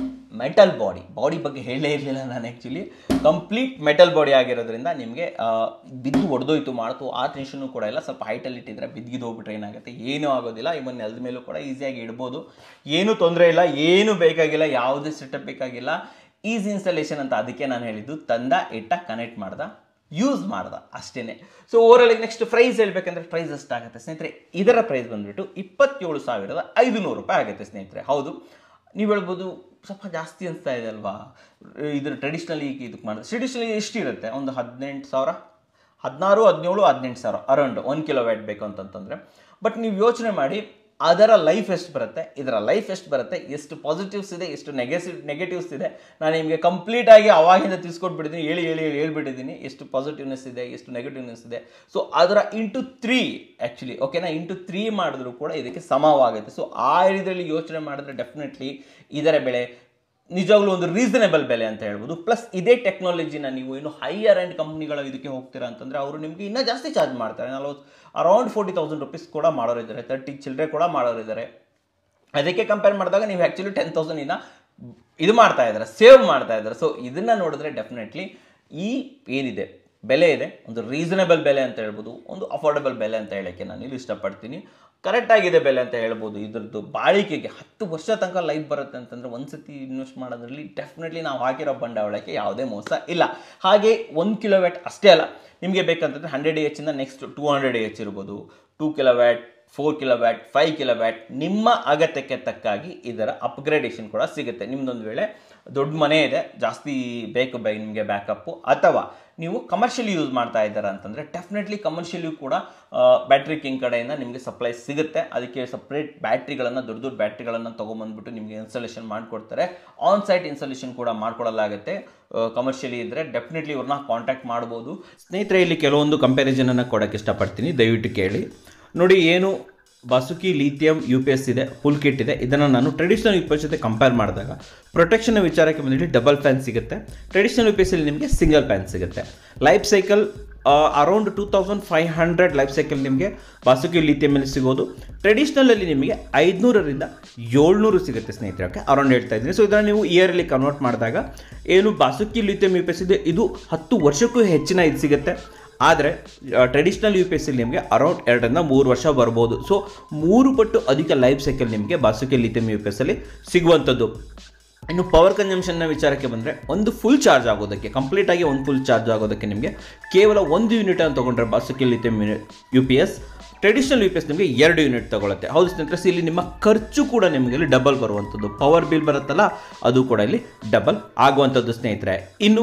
ಮೆಟಲ್ ಬಾಡಿ ಬಾಡಿ ಬಗ್ಗೆ ಹೇಳೇ ಇರಲಿಲ್ಲ ನಾನು ಆ್ಯಕ್ಚುಲಿ ಕಂಪ್ಲೀಟ್ ಮೆಟಲ್ ಬಾಡಿ ಆಗಿರೋದ್ರಿಂದ ನಿಮಗೆ ಬಿದ್ದು ಒಡೆದೋಯ್ತು ಮಾಡ್ತು ಆ ಟೆನ್ಷನ್ನು ಕೂಡ ಇಲ್ಲ ಸ್ವಲ್ಪ ಹೈಟಲ್ಲಿ ಇಟ್ಟಿದ್ರೆ ಬಿದ್ದಿದ್ದು ಹೋಗ್ಬಿಟ್ರೆ ಏನಾಗುತ್ತೆ ಏನೂ ಆಗೋದಿಲ್ಲ ಇವನ್ ನೆಲದ ಮೇಲೂ ಕೂಡ ಈಸಿಯಾಗಿ ಇಡ್ಬೋದು ಏನೂ ತೊಂದರೆ ಇಲ್ಲ ಏನೂ ಬೇಕಾಗಿಲ್ಲ ಯಾವುದೇ ಸೆಟಪ್ ಬೇಕಾಗಿಲ್ಲ ಈಸಿ ಇನ್ಸ್ಟಾಲೇಷನ್ ಅಂತ ಅದಕ್ಕೆ ನಾನು ಹೇಳಿದ್ದು ತಂದ ಇಟ್ಟ ಕನೆಕ್ಟ್ ಮಾಡ್ದ ಯೂಸ್ ಮಾಡ್ದ ಅಷ್ಟೇ ಸೊ ಓವರಾಲ್ ನೆಕ್ಸ್ಟ್ ಪ್ರೈಸ್ ಹೇಳ್ಬೇಕಂದ್ರೆ ಪ್ರೈಸ್ ಎಷ್ಟಾಗುತ್ತೆ ಸ್ನೇಹಿತರೆ ಇದರ ಪ್ರೈಸ್ ಬಂದ್ಬಿಟ್ಟು ಇಪ್ಪತ್ತೇಳು ಸಾವಿರದ ಐದುನೂರು ರೂಪಾಯಿ ಆಗುತ್ತೆ ಸ್ನೇಹಿತರೆ ಹೌದು ನೀವು ಹೇಳ್ಬೋದು ಸ್ವಲ್ಪ ಜಾಸ್ತಿ ಅನಿಸ್ತಾ ಇದೆ ಅಲ್ವಾ ಇದ್ರ ಟ್ರೆಡಿಷ್ನಲಿ ಇದಕ್ಕೆ ಮಾಡಿದ್ರೆ ಟ್ರೆಡಿಷ್ನಲಿ ಎಷ್ಟಿರುತ್ತೆ ಒಂದು ಹದಿನೆಂಟು ಸಾವಿರ ಹದಿನಾರು ಹದಿನೇಳು ಹದಿನೆಂಟು ಸಾವಿರ ಅರೌಂಡ್ ಒನ್ ಕಿಲೋ ವ್ಯಾಟ್ ಬೇಕು ಅಂತಂತಂದರೆ ಬಟ್ ನೀವು ಯೋಚನೆ ಮಾಡಿ ಅದರ ಲೈಫ್ ಎಷ್ಟು ಬರುತ್ತೆ ಇದರ ಲೈಫ್ ಎಷ್ಟು ಬರುತ್ತೆ ಎಷ್ಟು ಪಾಸಿಟಿವ್ಸ್ ಇದೆ ಎಷ್ಟು ನೆಗೆಸಿವ್ ನೆಗೆಟಿವ್ಸ್ ಇದೆ ನಾನು ನಿಮಗೆ ಕಂಪ್ಲೀಟಾಗಿ ಅವಾಗಿಂದ ತಿಳಿಸ್ಕೊಟ್ಬಿಟ್ಟಿದ್ದೀನಿ ಹೇಳಿ ಹೇಳಿ ಹೇಳಿ ಹೇಳ್ಬಿಟ್ಟಿದ್ದೀನಿ ಎಷ್ಟು ಪಾಸಿಟಿವ್ನೆಸ್ ಇದೆ ಎಷ್ಟು ನೆಗೆಟಿವ್ನೆಸ್ ಇದೆ ಸೊ ಅದರ ಇಂಟು ತ್ರೀ ಆ್ಯಕ್ಚುಲಿ ಓಕೆನಾ ಇಂಟು ತ್ರೀ ಮಾಡಿದ್ರು ಕೂಡ ಇದಕ್ಕೆ ಸಮವಾಗುತ್ತೆ ಸೊ ಆ ಇದರಲ್ಲಿ ಯೋಚನೆ ಮಾಡಿದ್ರೆ ಡೆಫಿನೆಟ್ಲಿ ಇದರ ಬೆಳೆ ನಿಜವಾಗ್ಲೂ ಒಂದು ರೀಸನೇಬಲ್ ಬೆಲೆ ಅಂತ ಹೇಳ್ಬೋದು ಪ್ಲಸ್ ಇದೇ ಟೆಕ್ನಾಲಜಿನ ನೀವು ಇನ್ನು ಹೈಯರ್ ಆ್ಯಂಡ್ ಕಂಪ್ನಿಗಳ ಇದಕ್ಕೆ ಹೋಗ್ತೀರಾ ಅಂತಂದರೆ ಅವರು ನಿಮಗೆ ಇನ್ನೂ ಜಾಸ್ತಿ ಚಾರ್ಜ್ ಮಾಡ್ತಾರೆ ನಲ್ವತ್ತು ಅರೌಂಡ್ ಫೋರ್ಟಿ ತೌಸಂಡ್ ರುಪೀಸ್ ಕೂಡ ಮಾಡೋರಿದ್ದಾರೆ ತರ್ಟಿ ಚಿಲ್ಲರೆ ಕೂಡ ಮಾಡೋರಿದ್ದಾರೆ ಅದಕ್ಕೆ ಕಂಪೇರ್ ಮಾಡಿದಾಗ ನೀವು ಆ್ಯಕ್ಚುಲಿ ಟೆನ್ ತೌಸಂಡ್ ಇನ್ನ ಇದು ಮಾಡ್ತಾ ಇದ್ದಾರೆ ಸೇವ್ ಮಾಡ್ತಾ ಇದ್ದಾರೆ ಸೊ ಇದನ್ನು ನೋಡಿದ್ರೆ ಡೆಫಿನೆಟ್ಲಿ ಈ ಏನಿದೆ ಬೆಲೆ ಇದೆ ಒಂದು ರೀಸನೇಬಲ್ ಬೆಲೆ ಅಂತ ಹೇಳ್ಬೋದು ಒಂದು ಅಫೋರ್ಡಬಲ್ ಬೆಲೆ ಅಂತ ಹೇಳೋಕ್ಕೆ ನಾನು ಇಲ್ಲಿ ಇಷ್ಟಪಡ್ತೀನಿ ಕರೆಕ್ಟಾಗಿದೆ ಬೆಲೆ ಅಂತ ಹೇಳ್ಬೋದು ಇದ್ರದ್ದು ಬಾಳಿಕೆಗೆ ಹತ್ತು ವರ್ಷ ತನಕ ಲೈಫ್ ಬರುತ್ತೆ ಅಂತಂದರೆ ಒಂದು ಸತಿ ಇನ್ವೆಸ್ಟ್ ಮಾಡೋದ್ರಲ್ಲಿ ಡೆಫಿನೆಟ್ಲಿ ನಾವು ಹಾಕಿರೋ ಬಂಡವಾಳಕ್ಕೆ ಯಾವುದೇ ಮೋಸ ಇಲ್ಲ ಹಾಗೆ ಒಂದು ಕಿಲೋ ವ್ಯಾಟ್ ಅಷ್ಟೇ ಅಲ್ಲ ನಿಮಗೆ ಬೇಕಂತಂದರೆ ಹಂಡ್ರೆಡ್ ಎಚ್ಚಿಂದ ನೆಕ್ಸ್ಟ್ ಟೂ ಹಂಡ್ರೆಡ್ ಎಚ್ ಇರ್ಬೋದು two kilo watt four kilo watt five kilo watt ನಿಮ್ಮ ಅಗತ್ಯಕ್ಕೆ ತಕ್ಕಾಗಿ ಇದರ ಅಪ್ಗ್ರೇಡೇಷನ್ ಕೂಡ ಸಿಗುತ್ತೆ ನಿಮ್ಮದೊಂದು ವೇಳೆ ದೊಡ್ಡ ಮನೆ ಇದೆ ಜಾಸ್ತಿ ಬೇಕು ಬೈ ನಿಮಗೆ ಬ್ಯಾಕಪ್ಪು ಅಥವಾ ನೀವು ಕಮರ್ಷಿಯಲಿ ಯೂಸ್ ಮಾಡ್ತಾ ಇದ್ದೀರಾ ಅಂತಂದರೆ ಡೆಫಿನೆಟ್ಲಿ ಕಮರ್ಷಿಯಲಿಯೂ ಕೂಡ ಬ್ಯಾಟ್ರಿ ಕಿಂಗ್ ಕಡೆಯಿಂದ ನಿಮಗೆ ಸಪ್ಲೈ ಸಿಗುತ್ತೆ ಅದಕ್ಕೆ ಸಪ್ರೇಟ್ ಬ್ಯಾಟ್ರಿಗಳನ್ನು ದೊಡ್ಡ ದೊಡ್ಡ ಬ್ಯಾಟ್ರಿಗಳನ್ನು ತೊಗೊಂಬಂದ್ಬಿಟ್ಟು ನಿಮಗೆ ಇನ್ಸ್ಟಾಲೇಷನ್ ಮಾಡಿಕೊಡ್ತಾರೆ ಆನ್ ಸೈಟ್ ಇನ್ಸ್ಟಾಲೇಷನ್ ಕೂಡ ಮಾಡ್ಕೊಡಲಾಗುತ್ತೆ ಕಮರ್ಷಿಯಲಿ ಇದ್ದರೆ ಡೆಫಿನೆಟ್ಲಿ ಇವ್ರನ್ನ ಕಾಂಟ್ಯಾಕ್ಟ್ ಮಾಡ್ಬೋದು ಸ್ನೇಹಿತರೆ ಇಲ್ಲಿ ಕೆಲವೊಂದು ಕಂಪ್ಯಾರಿಸನನ್ನು ಕೊಡೋಕ್ಕೆ ಇಷ್ಟಪಡ್ತೀನಿ ದಯವಿಟ್ಟು ಕೇಳಿ ನೋಡಿ ಏನು Basuki lithium U P S ಇದೆ ಫುಲ್ ಕಿಟ್ ಇದೆ ಇದನ್ನು ನಾನು ಟ್ರೆಡಿಷನಲ್ ಯು ಪಿ ಎಸ್ ಜೊತೆ ಕಂಪೇರ್ ಮಾಡಿದಾಗ ಪ್ರೊಟೆಕ್ಷನ್ ವಿಚಾರಕ್ಕೆ ಬಂದಿಟ್ಟು ಡಬಲ್ ಫ್ಯಾನ್ ಸಿಗುತ್ತೆ ಟ್ರೆಡಿಷನಲ್ ಯು ಪಿ ಎಸ್ ನಿಮಗೆ ಸಿಂಗಲ್ ಫ್ಯಾನ್ ಸಿಗುತ್ತೆ life cycle around two thousand five hundred life cycle ನಿಮಗೆ ಬಾಸುಕಿ ಲಿಥಿಯಮಲ್ಲಿ ಸಿಗೋದು ಟ್ರೆಡಿಷ್ನಲಲ್ಲಿ ನಿಮಗೆ ಐದುನೂರರಿಂದ ಏಳ್ನೂರು ಸಿಗುತ್ತೆ ಸ್ನೇಹಿತರೆ ಓಕೆ ಅರೌಂಡ್ ಹೇಳ್ತಾ ಇದ್ದೀನಿ ಸೊ ಇದನ್ನು ನೀವು ಇಯರಲ್ಲಿ ಕನ್ವರ್ಟ್ ಮಾಡಿದಾಗ ಏನು Basuki lithium U P S ಇದೆ ಇದು ಹತ್ತು ವರ್ಷಕ್ಕೂ ಹೆಚ್ಚಿನ ಇದು ಸಿಗುತ್ತೆ ಆದರೆ ಟ್ರೆಡಿಷ್ನಲ್ ಯು ಪಿ ಎಸ್ ನಿಮಗೆ ಅರೌಂಡ್ ಎರಡರಿಂದ ಮೂರು ವರ್ಷ ಬರ್ಬೋದು ಸೊ ಮೂರು ಪಟ್ಟು ಅಧಿಕ ಲೈಫ್ ಸೈಕಲ್ ನಿಮಗೆ Basuki lithium U P S ಅಲ್ಲಿ ಸಿಗುವಂಥದ್ದು ಇನ್ನು ಪವರ್ ಕನ್ಸಂಪ್ಷನ್ನ ವಿಚಾರಕ್ಕೆ ಬಂದರೆ ಒಂದು ಫುಲ್ ಚಾರ್ಜ್ ಆಗೋದಕ್ಕೆ ಕಂಪ್ಲೀಟಾಗಿ ಒಂದು ಫುಲ್ ಚಾರ್ಜ್ ಆಗೋದಕ್ಕೆ ನಿಮಗೆ ಕೇವಲ ಒಂದು ಯೂನಿಟ್ ಅನ್ನು ತೊಗೊಂಡ್ರೆ Basuki lithium U P S traditional U P S ನಿಮಗೆ ಎರಡು ಯೂನಿಟ್ ತಗೊಳುತ್ತೆ ಹೌದು ಸ್ನೇಹಿತರೆ ಇಲ್ಲಿ ನಿಮ್ಮ ಖರ್ಚು ಕೂಡ ನಿಮಗೆ ಇಲ್ಲಿ ಡಬಲ್ ಬರುವಂಥದ್ದು ಪವರ್ ಬಿಲ್ ಬರುತ್ತಲ್ಲ ಅದು ಕೂಡ ಇಲ್ಲಿ ಡಬಲ್ ಆಗುವಂಥದ್ದು ಸ್ನೇಹಿತರೆ ಇನ್ನು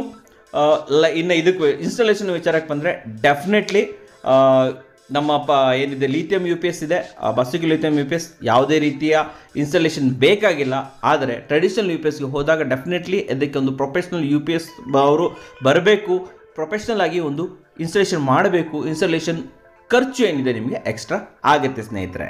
ಆ, ಲ- ಇನ್ನು ಇದಕ್ಕೆ ಇನ್ಸ್ಟಾಲೇಷನ್ ವಿಚಾರಕ್ಕೆ ಬಂದರೆ ಡೆಫಿನೆಟ್ಲಿ ನಮ್ಮ ಪ ಏನಿದೆ ಲಿಥಿಯಂ ಯು ಪಿ ಎಸ್ ಇದೆ ಆ ಬಸ್ಸಿಗೆ ಲಿಥಿಯಂ ಯು ಪಿ ಎಸ್ ಯಾವುದೇ ರೀತಿಯ ಇನ್ಸ್ಟಾಲೇಷನ್ ಬೇಕಾಗಿಲ್ಲ ಆದರೆ ಟ್ರೆಡಿಷನಲ್ ಯು ಪಿ ಎಸ್ಗೆ ಹೋದಾಗ ಡೆಫಿನೆಟ್ಲಿ ಅದಕ್ಕೆ ಒಂದು ಪ್ರೊಫೆಷ್ನಲ್ ಯು ಪಿ ಎಸ್ ಅವರು ಬರಬೇಕು ಪ್ರೊಫೆಷ್ನಲ್ ಆಗಿ ಒಂದು ಇನ್ಸ್ಟಾಲೇಷನ್ ಮಾಡಬೇಕು ಇನ್ಸ್ಟಾಲೇಷನ್ ಖರ್ಚು ಏನಿದೆ ನಿಮಗೆ ಎಕ್ಸ್ಟ್ರಾ ಆಗುತ್ತೆ ಸ್ನೇಹಿತರೆ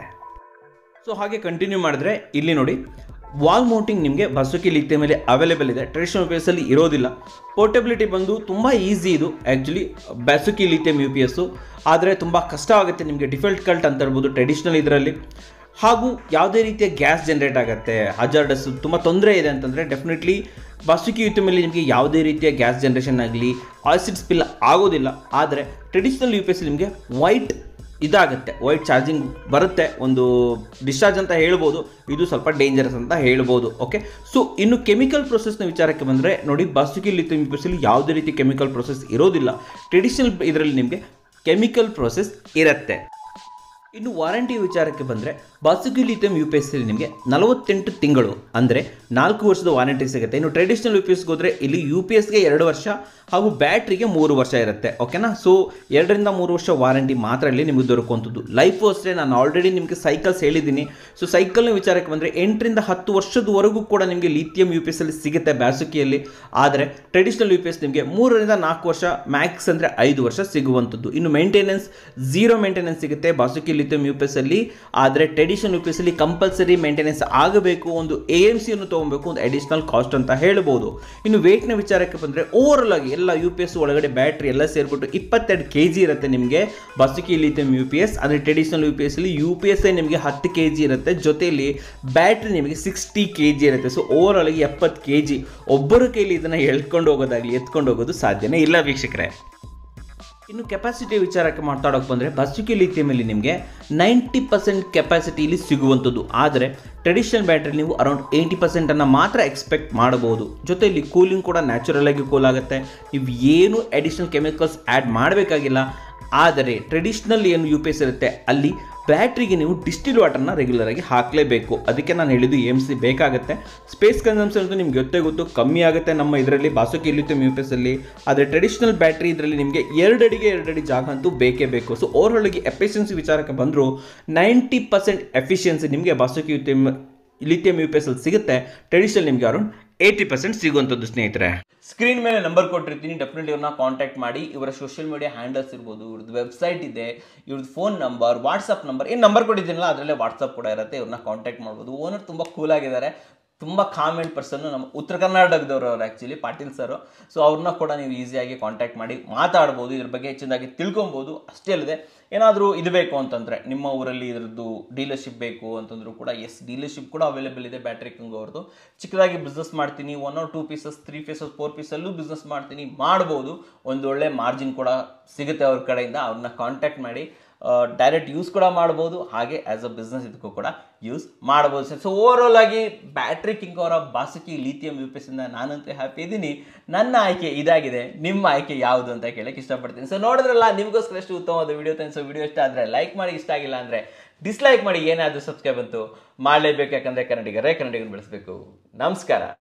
ಸೊ ಹಾಗೆ ಕಂಟಿನ್ಯೂ ಮಾಡಿದ್ರೆ ಇಲ್ಲಿ ನೋಡಿ ವಾಲ್ ಮೌಂಟಿಂಗ್ ನಿಮಗೆ ಬಸುಕಿ ಲಿಥೆ ಮೇಲೆ ಅವೈಲೇಬಲ್ ಇದೆ ಟ್ರೆಡಿಷನಲ್ ಯು ಅಲ್ಲಿ ಇರೋದಿಲ್ಲ ಪೋರ್ಟಬಿಲಿಟಿ ಬಂದು ತುಂಬ ಈಸಿ ಇದು actually Basuki lithium U P S ಆದರೆ ತುಂಬ ಕಷ್ಟ ಆಗುತ್ತೆ ನಿಮಗೆ ಡಿಫಾಲ್ಟ್ ಕಲ್ಟ್ ಅಂತ ಇರ್ಬೋದು ಟ್ರೆಡಿಷನಲ್ ಇದರಲ್ಲಿ ಹಾಗೂ ಯಾವುದೇ ರೀತಿಯ ಗ್ಯಾಸ್ ಜನ್ರೇಟ್ ಆಗುತ್ತೆ ಹಜಾರ್ಡಸ್ ತುಂಬ ತೊಂದರೆ ಇದೆ ಅಂತಂದರೆ ಡೆಫಿನೆಟ್ಲಿ ಬಸುಕಿ ಯುತಿ ಮೇಲೆ ನಿಮಗೆ ಯಾವುದೇ ರೀತಿಯ ಗ್ಯಾಸ್ ಜನ್ರೇಷನ್ ಆಗಲಿ ಆಸಿಡ್ ಸ್ಪಿಲ್ ಆಗೋದಿಲ್ಲ ಆದರೆ ಟ್ರೆಡಿಷನಲ್ ಯು ಪಿ ಎಸ್ ನಿಮಗೆ ವೈಟ್ ಇದಾಗುತ್ತೆ ವೈಟ್ ಚಾರ್ಜಿಂಗ್ ಬರುತ್ತೆ ಒಂದು ಡಿಸ್ಚಾರ್ಜ್ ಅಂತ ಹೇಳ್ಬೋದು ಇದು ಸ್ವಲ್ಪ ಡೇಂಜರಸ್ ಅಂತ ಹೇಳ್ಬೋದು ಓಕೆ ಸೊ ಇನ್ನು ಕೆಮಿಕಲ್ ಪ್ರೊಸೆಸ್ನ ವಿಚಾರಕ್ಕೆ ಬಂದರೆ ನೋಡಿ ಬಸುಕಿ ಲಿಥಿಯಂ ಯುಪಿಎಸ್ಸಲ್ಲಿ ಯಾವುದೇ ರೀತಿ ಕೆಮಿಕಲ್ ಪ್ರೊಸೆಸ್ ಇರೋದಿಲ್ಲ ಟ್ರೆಡಿಷನಲ್ ಇದರಲ್ಲಿ ನಿಮಗೆ ಕೆಮಿಕಲ್ ಪ್ರೊಸೆಸ್ ಇರುತ್ತೆ ಇನ್ನು ವಾರಂಟಿ ವಿಚಾರಕ್ಕೆ ಬಂದರೆ Basuki lithium U P S ನಿಮಗೆ ನಲವತ್ತೆಂಟು ತಿಂಗಳು ಅಂದರೆ ನಾಲ್ಕು ವರ್ಷದ ವಾರಂಟಿ ಸಿಗುತ್ತೆ ಇನ್ನು ಟ್ರೆಡಿಷನಲ್ ಯು ಪಿ ಎಸ್ಗೆ ಹೋದರೆ ಇಲ್ಲಿ ಯು ಪಿ ಎಸ್ಗೆ ಎರಡು ವರ್ಷ ಹಾಗೂ ಬ್ಯಾಟ್ರಿಗೆ ಮೂರು ವರ್ಷ ಇರುತ್ತೆ ಓಕೆನಾ ಸೊ ಎರಡರಿಂದ ಮೂರು ವರ್ಷ ವಾರಂಟಿ ಮಾತ್ರ ಇಲ್ಲಿ ನಿಮಗೆ ದೊರಕುವಂಥದ್ದು ಲೈಫು ಅಷ್ಟೇ ನಾನು ಆಲ್ರೆಡಿ ನಿಮಗೆ ಸೈಕಲ್ಸ್ ಹೇಳಿದ್ದೀನಿ ಸೊ ಸೈಕಲ್ನ ವಿಚಾರಕ್ಕೆ ಬಂದರೆ ಎಂಟರಿಂದ ಹತ್ತು ವರ್ಷದವರೆಗೂ ಕೂಡ ನಿಮಗೆ ಲಿಥಿಯಂ ಯು ಪಿ ಎಸ್ ಅಲ್ಲಿ ಸಿಗುತ್ತೆ ಬ್ಯಾಸುಕಿಯಲ್ಲಿ ಆದರೆ ಟ್ರೆಡಿಷನಲ್ ಯು ಪಿ ಎಸ್ ನಿಮಗೆ ಮೂರರಿಂದ ನಾಲ್ಕು ವರ್ಷ ಮ್ಯಾಕ್ಸ್ ಅಂದರೆ ಐದು ವರ್ಷ ಸಿಗುವಂಥದ್ದು ಇನ್ನು ಮೇಂಟೆನೆನ್ಸ್ ಝೀರೋ ಮೇಂಟೆನೆನ್ಸ್ ಸಿಗುತ್ತೆ Basuki lithium U P S ಅಲ್ಲಿ ಆದರೆ ಟ್ರೆಡಿಷನಲ್ ಯು ಪಿ ಎಸ್ ಅಲ್ಲಿ ಕಂಪಲ್ಸರಿ ಮೇಂಟೆನೆನ್ಸ್ ಆಗಬೇಕು ಒಂದು ಎ ಎಮ್ ಸಿಯನ್ನು ತೊಗೊಬೇಕು ಒಂದು ಅಡಿಷನಲ್ ಕಾಸ್ಟ್ ಅಂತ ಹೇಳ್ಬೋದು ಇನ್ನು ವೇಟ್ನ ವಿಚಾರಕ್ಕೆ ಬಂದರೆ ಓವರಲ್ ಆಗಿ ಎಲ್ಲ ಯು ಪಿ ಎಸ್ ಒಳಗಡೆ ಬ್ಯಾಟ್ರಿ ಎಲ್ಲ ಸೇರಿಬಿಟ್ಟು ಇಪ್ಪತ್ತೆರಡು ಕೆ ಜಿ ಇರುತ್ತೆ ನಿಮಗೆ Basuki lithium U P S ಅಂದರೆ ಟ್ರೆಡಿಷನಲ್ ಯು ಪಿ ಎಸ್ ಅಲ್ಲಿ ಯು ಪಿ ಎಸ್ ನಿಮಗೆ ಹತ್ತು ಕೆ ಜಿ ಇರುತ್ತೆ ಜೊತೆಯಲ್ಲಿ ಬ್ಯಾಟ್ರಿ ನಿಮಗೆ ಸಿಕ್ಸ್ಟಿ ಕೆ ಜಿ ಇರುತ್ತೆ ಸೊ ಓವರ್ ಆಗಿ ಎಪ್ಪತ್ತು ಕೆ ಜಿ ಒಬ್ಬರ ಕೈಲಿ ಇದನ್ನು ಎಳ್ಕೊಂಡು ಹೋಗೋದಾಗಲಿ ಎತ್ಕೊಂಡು ಹೋಗೋದು ಸಾಧ್ಯನೇ ಇಲ್ಲ ವೀಕ್ಷಕರೇ ಇನ್ನು ಕೆಪಾಸಿಟಿ ವಿಚಾರಕ್ಕೆ ಮಾತಾಡೋಕೆ ಬಂದರೆ ಬಸುಕಿ ಲಿಥಿಯಮಲ್ಲಿ ನಿಮಗೆ ನೈಂಟಿ ಪರ್ಸೆಂಟ್ ಕೆಪಾಸಿಟಿಲಿ ಸಿಗುವಂಥದ್ದು ಆದರೆ ಟ್ರೆಡಿಷನಲ್ ಬ್ಯಾಟ್ರಿ ನೀವು ಅರೌಂಡ್ ಏಯ್ಟಿ ಪರ್ಸೆಂಟನ್ನು ಮಾತ್ರ ಎಕ್ಸ್ಪೆಕ್ಟ್ ಮಾಡಬಹುದು ಜೊತೆಯಲ್ಲಿ ಕೂಲಿಂಗ್ ಕೂಡ ನ್ಯಾಚುರಲ್ ಆಗಿ ಕೂಲ್ ಆಗುತ್ತೆ ನೀವು ಏನು ಅಡಿಷನಲ್ ಕೆಮಿಕಲ್ಸ್ ಆ್ಯಡ್ ಮಾಡಬೇಕಾಗಿಲ್ಲ ಆದರೆ ಟ್ರೆಡಿಷ್ನಲ್ ಏನು ಯು ಪಿ ಎಸ್ ಇರುತ್ತೆ ಅಲ್ಲಿ ಬ್ಯಾಟ್ರಿಗೆ ನೀವು ಡಿಸ್ಟಿಲ್ ವಾಟರ್ನ ರೆಗ್ಯುಲರ್ ಆಗಿ ಹಾಕಲೇಬೇಕು ಅದಕ್ಕೆ ನಾನು ಹೇಳಿದ್ದು ಎಮ್ ಸಿ ಬೇಕಾಗುತ್ತೆ ಸ್ಪೇಸ್ ಕನ್ಸಂಪ್ಷನ್ ಅಂತೂ ನಿಮ್ಗೆ ಗೊತ್ತೇ ಗೊತ್ತು ಕಮ್ಮಿ ಆಗುತ್ತೆ ನಮ್ಮ ಇದರಲ್ಲಿ Basuki lithium U P S ಅಲ್ಲಿ ಆದರೆ ಟ್ರೆಡಿಷನಲ್ ಬ್ಯಾಟ್ರಿ ಇದರಲ್ಲಿ ನಿಮಗೆ ಎರಡು ಅಡಿಗೆ ಎರಡು ಅಡಿ ಜಾಗ ಅಂತೂ ಬೇಕೇ ಬೇಕು ಸೊ ಓವರ್ ಆಗಿ ಎಫಿಷಿಯನ್ಸಿ ವಿಚಾರಕ್ಕೆ ಬಂದರೂ ನೈಂಟಿ ಪರ್ಸೆಂಟ್ ಎಫಿಷಿಯನ್ಸಿ ನಿಮಗೆ Basuki lithium lithium U P S ಅಲ್ಲಿ ಸಿಗುತ್ತೆ ಟ್ರೆಡಿಷನಲ್ ನಿಮಗೆ ಅರೌಂಡ್ ಏಯ್ಟಿ ಪರ್ಸೆಂಟ್ ಸಿಗುವಂಥದ್ದು ಸ್ನೇಹಿತರೆ ಸ್ಕ್ರೀನ್ ಮೇಲೆ ನಂಬರ್ ಕೊಟ್ಟಿರ್ತೀನಿ ಡೆಫಿನೆಟ್ಲಿ ಇವ್ರನ್ನ ಕಾಂಟ್ಯಾಕ್ಟ್ ಮಾಡಿ ಇವರ ಸೋಷಿಯಲ್ ಮೀಡಿಯಾ ಹ್ಯಾಂಡಲ್ಸ್ ಇರ್ಬೋದು ಇವ್ರದ್ದು ವೆಬ್ಸೈಟ್ ಇದೆ ಇವ್ರದ್ದು ಫೋನ್ ನಂಬರ್ ವಾಟ್ಸಪ್ ನಂಬರ್ ಏನು ನಂಬರ್ ಕೊಟ್ಟಿದ್ದೀನಲ್ಲ ಅದರಲ್ಲೇ ವಾಟ್ಸಪ್ ಕೂಡ ಇರುತ್ತೆ ಇವ್ರನ್ನ ಕಾಂಟ್ಯಾಕ್ಟ್ ಮಾಡ್ಬೋದು ಓನರ್ ತುಂಬ ಕೂಲ್ ಆಗಿದ್ದಾರೆ ತುಂಬ ಕಾಮೆಂಟ್ ಪರ್ಸನ್ನು ನಮ್ಮ ಉತ್ತರ ಕರ್ನಾಟಕದವರು ಅವ್ರು ಆ್ಯಕ್ಚುಲಿ ಪಾಟೀಲ್ ಸರ್ ಸೊ ಅವ್ರನ್ನ ಕೂಡ ನೀವು ಈಸಿಯಾಗಿ ಕಾಂಟ್ಯಾಕ್ಟ್ ಮಾಡಿ ಮಾತಾಡ್ಬೋದು ಇದ್ರ ಬಗ್ಗೆ ಹೆಚ್ಚಿನದಾಗಿ ತಿಳ್ಕೊಬೋದು ಅಷ್ಟೇ ಅಲ್ಲದೆ ಏನಾದರೂ ಇದು ಬೇಕು ಅಂತಂದರೆ ನಿಮ್ಮ ಊರಲ್ಲಿ ಇದ್ರದ್ದು ಡೀಲರ್ಶಿಪ್ ಬೇಕು ಅಂತಂದ್ರೂ ಕೂಡ ಎಸ್ ಡೀಲರ್ಶಿಪ್ ಕೂಡ ಅವೈಲೇಬಲ್ ಇದೆ ಬ್ಯಾಟ್ರಿ ಕಿಂಗ್ ಅವ್ರದ್ದು ಚಿಕ್ಕದಾಗಿ ಬಿಸ್ನೆಸ್ ಮಾಡ್ತೀನಿ one or two pieces three pieces four ಪೀಸಲ್ಲೂ ಬಿಸ್ನೆಸ್ ಮಾಡ್ತೀನಿ ಮಾಡ್ಬೋದು ಒಂದು ಒಳ್ಳೆ ಮಾರ್ಜಿನ್ ಕೂಡ ಸಿಗುತ್ತೆ ಅವ್ರ ಕಡೆಯಿಂದ ಅವ್ರನ್ನ ಕಾಂಟ್ಯಾಕ್ಟ್ ಮಾಡಿ ಡೈರೆಕ್ಟ್ ಯೂಸ್ ಕೂಡ ಮಾಡ್ಬೋದು ಹಾಗೆ ಆ್ಯಸ್ ಅ ಬಿಸ್ನೆಸ್ ಇದಕ್ಕೂ ಕೂಡ ಯೂಸ್ ಮಾಡ್ಬೋದು ಸರ್ ಸೊ ಓವರಾಲ್ ಆಗಿ ಬ್ಯಾಟ್ರಿ ಕಿಂಗ್ ಅವರ Basuki lithium U P S ಇಂದ ನಾನಂತೂ ಹ್ಯಾಪಿ ಇದ್ದೀನಿ ನನ್ನ ಆಯ್ಕೆ ಇದಾಗಿದೆ ನಿಮ್ಮ ಆಯ್ಕೆ ಯಾವುದು ಅಂತ ಕೇಳಕ್ಕೆ ಇಷ್ಟಪಡ್ತೀನಿ ಸೊ ನೋಡಿದ್ರಲ್ಲ ನಿಮಗೋಸ್ಕರ ಎಷ್ಟು ಉತ್ತಮವಾದ ವಿಡಿಯೋ ಸೊ ವಿಡಿಯೋ ಇಷ್ಟ ಆದರೆ ಲೈಕ್ ಮಾಡಿ ಇಷ್ಟ ಆಗಿಲ್ಲ ಅಂದರೆ ಡಿಸ್ಲೈಕ್ ಮಾಡಿ ಏನಾದರೂ ಸಬ್ಸ್ಕ್ರೈಬ್ ಅಂತು ಮಾಡಲೇಬೇಕು ಯಾಕಂದರೆ ಕನ್ನಡಿಗರೇ ಕನ್ನಡಿಗರನ್ನು ಬೆಳೆಸಬೇಕು ನಮಸ್ಕಾರ